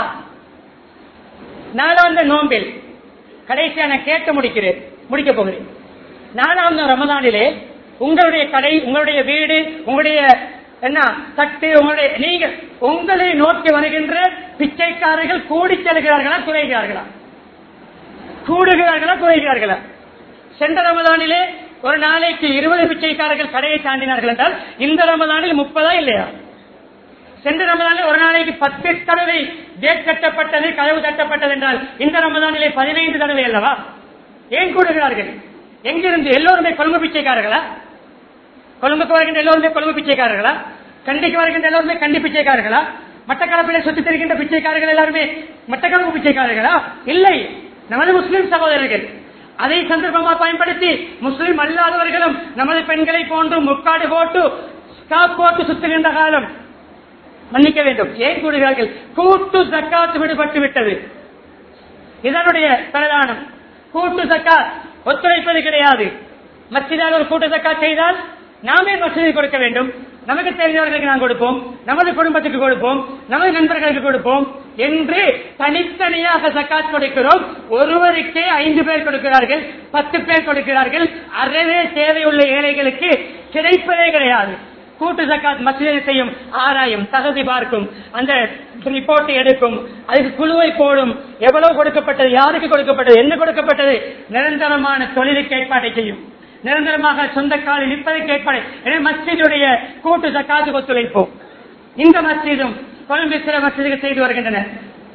நாலாந்த நோம்பில் கடைசியா நான் கேட்டு முடிக்கிறேன் முடிக்க போகிறேன் நாலாம் ரமதானிலே உங்களுடைய கடை உங்களுடைய வீடு உங்களுடைய என்ன தட்டு உங்களுடைய நீங்க உங்களை நோக்கி வருகின்ற பிச்சைக்காரர்கள் கூடி செல்கிறார்களா குறைகிறார்களா கூடுகிறார்களா குறைகிறார்களா சென்ற ரமதானிலே ஒரு நாளைக்கு இருபது பிச்சைக்காரர்கள் கடையை தாண்டினார்கள் என்றால் இந்த ரமதானில் முப்பதா இல்லையா சென்ற ரமதானில் ஒரு நாளைக்கு பத்து தடவை கேட் கட்டப்பட்டது கதவு கட்டப்பட்டது என்றால் இந்த ரமதானிலே பதினைந்து தடவை அல்லவா ஏன் கூடுகிறார்கள் எங்கிருந்து எல்லோருமே கொழும்பு பிச்சைக்காரர்களா கொழும்புக்கு வருகின்ற எல்லோருமே கொழும்பு பிச்சைக்காரர்களா கண்டிக்கு வருகின்ற எல்லோருமே கண்டி பிச்சைக்காரர்களா மட்டக்களப்பிலே சுற்றி திரிகின்ற பிச்சைக்காரர்கள் எல்லாருமே மட்டக்களப்பு பிச்சைக்காரர்களா இல்லை நமது முஸ்லிம் சகோதரர்கள் அதை சந்தர்ப்பமா பயன்படுத்தி முஸ்லிம் அல்லாதவர்களும் நமது பெண்களை போன்று முக்காடு போட்டு ஸ்டாப் போட்டு சுத்துகின்ற காலம் மன்னிக்க வேண்டும் ஏன் கூறுகிறார்கள் கூட்டு ஜக்காத்து விடுபட்டு விட்டது இதனுடைய பிரதானம் கூட்டு ஜக்காத் ஒத்துழைப்பது கிடையாது மசிதால் ஒரு கூட்டு ஜக்காத் செய்தால் நாமே மசூதி கொடுக்க வேண்டும் நமக்கு தெரிந்தவர்களுக்கு நாம் கொடுப்போம் நமது குடும்பத்துக்கு கொடுப்போம் நமது நண்பர்களுக்கு கொடுப்போம் என்று தனித்தனியாக சக்காத் கொடுக்கிறோம் ஒருவருக்கே ஐந்து பேர் கொடுக்கிறார்கள் பத்து பேர் கொடுக்கிறார்கள் அறவே தேவையுள்ள ஏழைகளுக்கு கிடைப்பதே கிடையாது கூட்டு சக்காத் மசூதி செய்யும் ஆராயும் தகுதி பார்க்கும் அந்த ரிப்போர்ட் எடுக்கும் அதுக்கு குழுவை போடும் எவ்வளவு கொடுக்கப்பட்டது யாருக்கு கொடுக்கப்பட்டது என்ன கொடுக்கப்பட்டது நிரந்தரமான தொழிலுக்கு ஏற்பாட்டை செய்யும் நிரந்தரமாக சொந்த காலில் நிற்பதற்கு ஏற்பாடு எனவே மஸ்ஜிதுடைய கூட்டு சக்காத்து ஒத்துழைப்போம் இந்த மஸ்ஜிதும் கொழும்பு சில மஸ்ஜிதுகள் செய்து வருகின்றன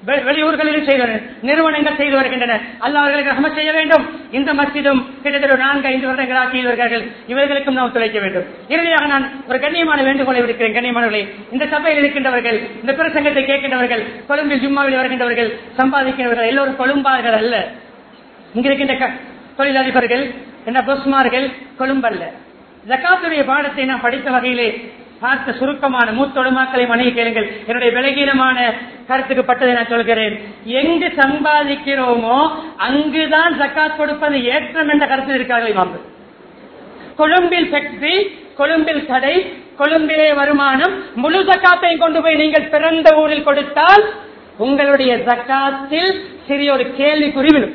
வெ- வெளியூர்களில் செய்து வருகின்றனர். நிறுவனங்கள் செய்து வருகின்றன அல்லாஹ் அவர்களுக்கு ரஹமத் செய்ய வேண்டும் இந்த மஸ்ஜிதும் கிட்டத்தட்ட ஒரு நான்கு ஐந்து வருடங்கள் ஆக்கியவர்கள் இவர்களுக்கும் நாம் துளைக்க வேண்டும் இறுதியாக நான் ஒரு கண்ணியமான வேண்டுகோளை விடுக்கிறேன் கண்ணியமானவர்களே இந்த சபையில் இருக்கின்றவர்கள் இந்த பிரசங்கத்தை கேட்கின்றவர்கள் கொழும்பில் ஜும்மாவில் வருகின்றவர்கள் சம்பாதிக்கின்றவர்கள் எல்லோரும் கொழும்பார்கள் அல்ல இங்க இருக்கின்ற க- தொழிலதிபர்கள் என்ன பொஸ்மார்கள் கொழும்பல்ல ஜக்காத்துடைய பாடத்தை நான் படித்த வகையிலே பார்த்த சுருக்கமான மூத்தொடுமாக்களை மனைவி கேளுங்கள் என்னுடைய விலகீனமான கருத்துக்கு பட்டதை நான் சொல்கிறேன் எங்கு சம்பாதிக்கிறோமோ அங்குதான் ஜக்காத் கொடுப்பது ஏற்றம் என்ற கருத்து இருக்கார்கள் இமாம்கள் கொழும்பில் ஃபேக்டரி கொழும்பில் கடை கொழும்பிலே வருமானம் முழு ஜக்காத்தையும் கொண்டு போய் நீங்கள் பிறந்த ஊரில் கொடுத்தால் உங்களுடைய ஜக்காத்தில் சிறிய ஒரு கேள்விக்குறி விழும்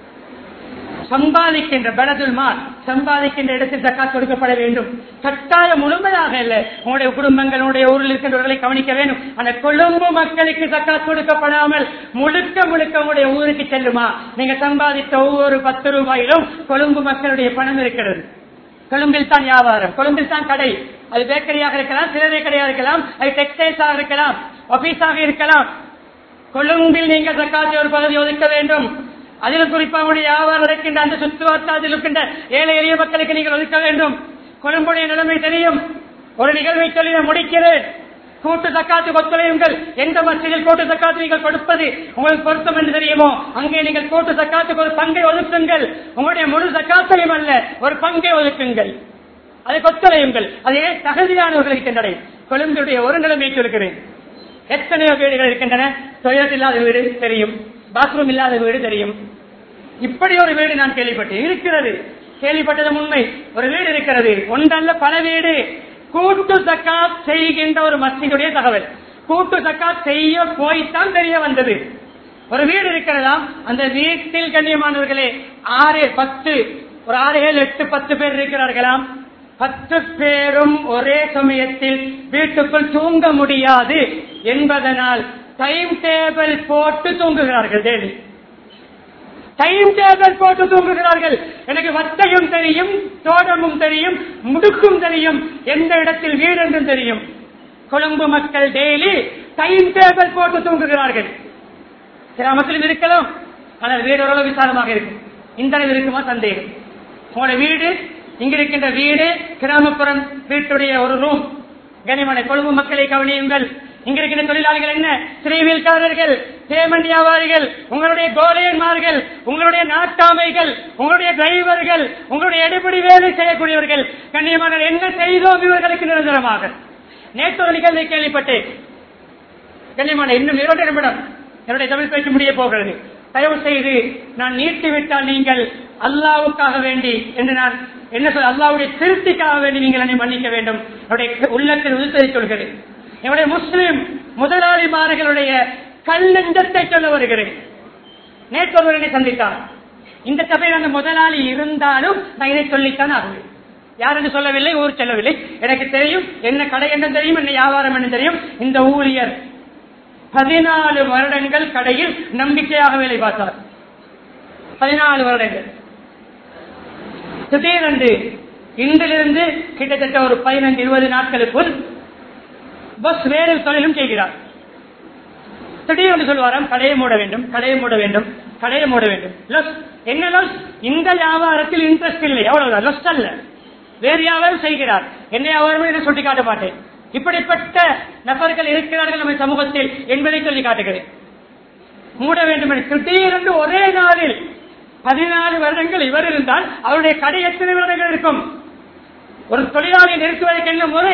சம்பாதிக்கின்ற பலதுல் மால் சம்பாதிக்கின்ற இடத்தில் ஜக்காத் கொடுக்கப்பட வேண்டும் கட்டாயம் முழுமையாக இல்ல உங்களுடைய குடும்பங்கள் உங்களுடைய ஊரில் இருக்கின்றவர்களை கவனிக்க வேண்டும் அந்த கொழும்பு மக்களுக்கு ஜக்காத் கொடுக்கப்படாமல் முழுக்க முழுக்க உங்களுடைய ஊருக்கு செல்லுமா நீங்க சம்பாதித்த ஒவ்வொரு பத்து ரூபாயிலும் கொழும்பு மக்களுடைய பணம் இருக்கிறது கொழும்பில் தான் வியாபாரம் கொழும்பில் தான் கடை அது பேக்கரியாக இருக்கலாம் சில்லறை கடையாக இருக்கலாம் அது டெக்ஸ்டைல்ஸாக இருக்கலாம் ஆபீஸாக இருக்கலாம் கொழும்பில் நீங்கள் ஜக்காத்தை ஒரு பகுதி ஒதுக்க வேண்டும் அதிலும் குறிப்பாக உங்களுடைய வியாபாரம் நடக்கின்ற அந்த சுற்றுவட்டாரத்தில் இருக்கின்ற ஏழை எளிய மக்களுக்கு நீங்கள் ஒதுக்க வேண்டும் கொழும்புடைய நிலைமை தெரியும் ஒரு நிகழ்வை சொல்லி நான் முடிக்கிறேன் கூட்டு தக்காத்து ஒத்துழையுங்கள் எந்த மத்தியில் கூட்டு தக்காத்து நீங்கள் கொடுப்பது உங்களுக்கு பொருத்தம் என்று தெரியுமோ அங்கே நீங்கள் கூட்டு தக்காத்துக்கு ஒரு பங்கை ஒதுக்குங்கள் உங்களுடைய முழு தக்காத்தையும் அல்ல ஒரு பங்கை ஒதுக்குங்கள் அதை கொத்தலையுங்கள் அதே தகுதியானவர்களுக்கு சென்றடையும் கொழும்புடைய ஒரு நிலைமையை சொல்கிறேன் எத்தனையோ வீடுகள் இருக்கின்றன டொய்லெட் இல்லாத வீடு தெரியும் பாத்ரூம் இல்லாத வீடு தெரியும் இப்படி ஒரு வீடு நான் கேள்விப்பட்டேன் இருக்கிறது கேள்விப்பட்டது உண்மை ஒரு வீடு இருக்கிறது ஒன்றல்ல பல வீடு கூட்டு சக்காத் செய்கின்ற ஒரு மஸ்ஜிதுடைய தகவல் கூட்டு சக்காத் செய்ய போய்த்தான் தெரிய வந்தது ஒரு வீடு இருக்கிறதாம் அந்த வீட்டில் கண்ணியமானவர்களே ஆறு பத்து ஒரு ஆறு ஏழு எட்டு பத்து பேர் இருக்கிறார்களாம் பத்து பேரும் ஒரே சமயத்தில் வீட்டுக்குள் தூங்க முடியாது என்பதனால் டைம் டேபிள் போட்டு தூங்குகிறார்கள் டெய்லி டைம் டேபிள் போட்டு தூங்குகிறார்கள் எனக்கு வத்தையும் தெரியும் தோட்டமும் தெரியும் முடுக்கும் தெரியும் எந்த இடத்தில் வீடு என்றும் தெரியும் கொழும்பு மக்கள் டெய்லி டைம் டேபிள் போட்டு தூங்குகிறார்கள் கிராமத்திலும் இருக்கலாம் ஆனால் வீடு ஓரளவு விசாலமாக இருக்கும் இந்த அளவு இருக்குமா சந்தேகம் உங்களோட வீடு இங்க இருக்கின்ற வீடு கிராமப்புறம் வீட்டுடைய ஒரு ரூம் கனிமனை கொழும்பு மக்களை கவனியுங்கள் இங்க இருக்கின்ற தொழிலாளிகள் என்ன ஸ்ரீவீல்காரர்கள் பேமெண்ட் வியாபாரிகள் உங்களுடைய கோலையன்மார்கள் உங்களுடைய நாட்டாமைகள் உங்களுடைய டிரைவர்கள் உங்களுடைய எடுபடி வேலை செய்யக்கூடியவர்கள் கண்ணியமான என்ன செய்தோம் இவர்களுக்கு நிரந்தரமாக நேற்று ஒரு நிகழ்வை கேள்விப்பட்டேன் கண்ணியமான இன்னும் இரண்டு நிமிடம் என்னுடைய தமிழ் பேச்சு முடிய போகிறது தயவு செய்து நான் நீட்டி விட்டால் நீங்கள் அல்லாவுக்காக வேண்டி என்று நான் என்ன சொல் அல்லாவுடைய திருப்திக்காக வேண்டி நீங்கள் என்னை மன்னிக்க வேண்டும் என்னுடைய உள்ளத்தில் உறுத்தலை சொல்கிறேன் என்னுடைய முஸ்லிம் முதலாளிமார்களுடைய கல்லெஞ்சத்தை சொல்ல வருகிறேன் நேற்று ஒருவரை சந்தித்தார் இந்த சபையில் அந்த முதலாளி இருந்தாலும் நான் இதை சொல்லித்தான் ஆகுவேன் யார் என்று சொல்லவில்லை ஊர் செல்லவில்லை எனக்கு தெரியும் என்ன கடை என்ன தெரியும் என்ன வியாபாரம் என்ன தெரியும் இந்த ஊழியர் பதினாலு வருடங்கள் கடையில் நம்பிக்கையாக வேலை பார்த்தார் பதினாலு வருடங்கள் திடீரென்று இன்றிலிருந்து கிட்டத்தட்ட ஒரு பதினைந்து இருபது நாட்களுக்குள் பஸ் வேறு தொழிலும் செய்கிறார் திடீரென்று சொல்வாராம் கடையை மூட வேண்டும் கடையை மூட வேண்டும் கடையை மூட வேண்டும் லொஸ் என்ன லொஸ் இந்த வியாபாரத்தில் இன்ட்ரெஸ்ட் இல்லை அவ்வளவுதான் லொஸ் அல்ல வேறு வியாபாரம் செய்கிறார் என்ன வியாபாரம் என்று சுட்டி காட்ட மாட்டேன் இப்படிப்பட்ட நபர்கள் இருக்கிறார்கள் நம்ம சமூகத்தில் என்பதை சொல்லி காட்டுகிறேன் மூட வேண்டும் என்று திடீரென்று ஒரே நாளில் பதினாலு வருடங்கள் இவர் இருந்தால் அவருடைய கடை எத்தனை வருடங்கள் இருக்கும் ஒரு தொழிலாளியை நிறுத்துவதற்கு என்ன முறை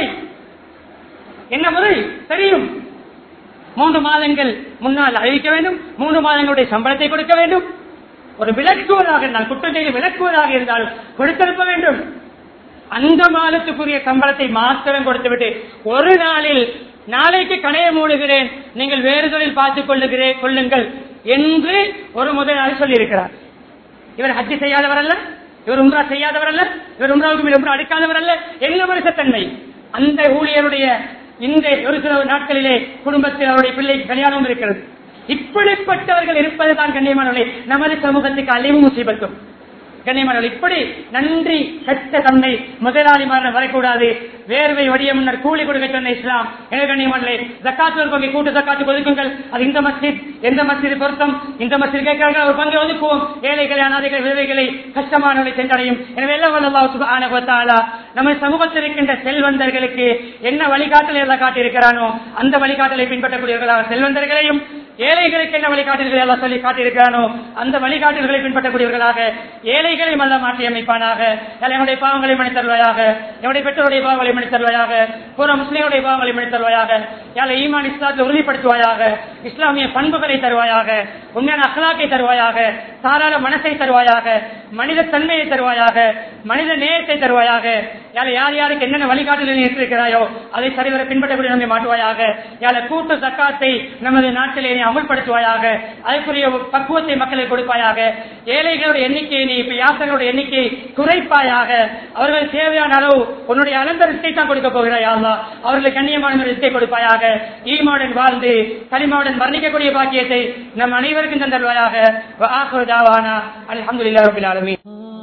என்ன முறை தெரியும் மூன்று மாதங்கள் முன்னால் அறிவிக்க வேண்டும் மூன்று மாதங்களுடைய சம்பளத்தை கொடுக்க வேண்டும் ஒரு விளக்குவதாக இருந்தால் குற்றம் செய்து விளக்குவதாக இருந்தாலும் கொடுத்திருக்க வேண்டும் அந்த மாதத்துக்குரிய சம்பளத்தை மாத்திரம் கொடுத்துவிட்டு ஒரு நாளில் நாளைக்கு கடையை மூடுகிறேன் நீங்கள் வேறு தொழில் பார்த்துக் கொள்ளுகிறேன் கொள்ளுங்கள் என்று ஒரு முதலாளி சொல்லியிருக்கிறார் இவர் ஹஜ்ஜி செய்யாதவர் அல்ல இவர் உம்ரா செய்யாதவர் அல்ல இவர் உம்ராவுக்கு மேல் உம்ரா அடிக்காதவர் அல்ல என்ன மனுஷத்தன்மை அந்த ஊழியருடைய இந்த ஒரு சில நாட்களிலே குடும்பத்தில் அவருடைய பிள்ளை கல்யாணம் இருக்கிறது இப்படிப்பட்டவர்கள் இருப்பதுதான் கண்ணியமானவர்களே நமது சமூகத்துக்கு அழிவு முசீபத்தும் கண்ணியமானவர்கள் இப்படி நன்றி கட்ட தன்மை முதலாளிமார வரக்கூடாது வேர்வை வடிய முன்னர் கூலி கொடுக்க சொன்ன இஸ்லாம் எனவே கண்ணியமானே ஜக்காத்து கொள்கை கூட்டு ஜக்காத்து ஒதுக்குங்கள் அது இந்த மஸ்ஜித் எந்த மசிது பொருத்தம் இந்த மசிது கேட்கிறார்கள் ஒரு பங்கு ஒதுக்குவோம் ஏழைகளை அனாதைகள் விதவைகளை கஷ்டமானவர்களை சென்றடையும் எனவே எல்லாம் வல்ல அல்லாஹ் சுப்ஹானஹு வ தஆலா நம்ம சமூகத்தில் இருக்கின்ற செல்வந்தர்களுக்கு என்ன வழிகாட்டல் எல்லாம் காட்டியிருக்கிறானோ அந்த வழிகாட்டலை பின்பற்றக்கூடியவர்களாக செல்வந்தர்களையும் ஏழைகளுக்கு என்ன வழிகாட்டல்களை எல்லாம் சொல்லி காட்டியிருக்கிறானோ அந்த வழிகாட்டல்களை பின்பற்றக்கூடியவர்களாக ஏழைகளையும் அல்ல மாற்றி அமைப்பானாக என்னுடைய பாவங்களை மன்னித் தருவாயாக என்னுடைய பெற்றோருடைய பாவங்களை மன்னித் தருவாயாக பூரா முஸ்லீமுடைய பாவங்களை மன்னித் தருவாயாக யாரை ஈமான் இஸ்லாத்தில் உறுதிப்படுத்துவாயாக இஸ்லாமிய பண்புகளை தருவாயாக உண்மையான அகலாக்கை தருவாயாக தாராள மனசை தருவாயாக மனித தன்மையை தருவாயாக மனித நேயத்தை தருவாயாக யாரை யார் யாருக்கு என்னென்ன வழிகாட்டலில் இருக்கிறாயோ அதை சரிவர பின்பற்றக்கூடிய நம்மை மாட்டுவாயாக யார கூட்டு சக்காத்தை நமது நாட்டிலே நீ அமுல்படுத்துவாயாக அதற்குரிய பக்குவத்தை மக்களுக்கு கொடுப்பாயாக ஏழைகளுடைய எண்ணிக்கையை நீ இப்ப யாசங்களுடைய எண்ணிக்கையை குறைப்பாயாக அவர்கள் தேவையான அளவு உன்னுடைய அலந்த ரிஸ்கை தான் கொடுக்க போகிறாய் அல்லா அவர்களுக்கு கண்ணியமான ரிஸ்கை கொடுப்பாயாக ஈமாவுடன் வாழ்ந்து களிமாவுடன் வர்ணிக்கக்கூடிய பாக்கியத்தை நம் அனைவருக்கும் தந்தருவாயாக அல்ஹம்துலில்லாஹி ரப்பில் ஆலமீன்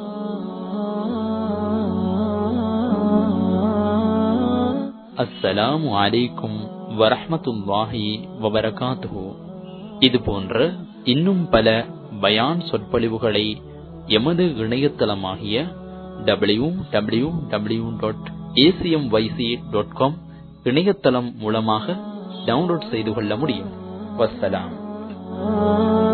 அஸ்ஸலாமு அலைக்கும் வரஹ்மத்துல்லாஹி வபரகாத்துஹு இது போன்ற இன்னும் பல பயான் சொற்பொழிவுகளை எமது இணையதளமாகிய W W W dot ACM YC dot com இணையதளம் மூலமாக டவுன்லோட் செய்து கொள்ள முடியும் வஸ்ஸலாம்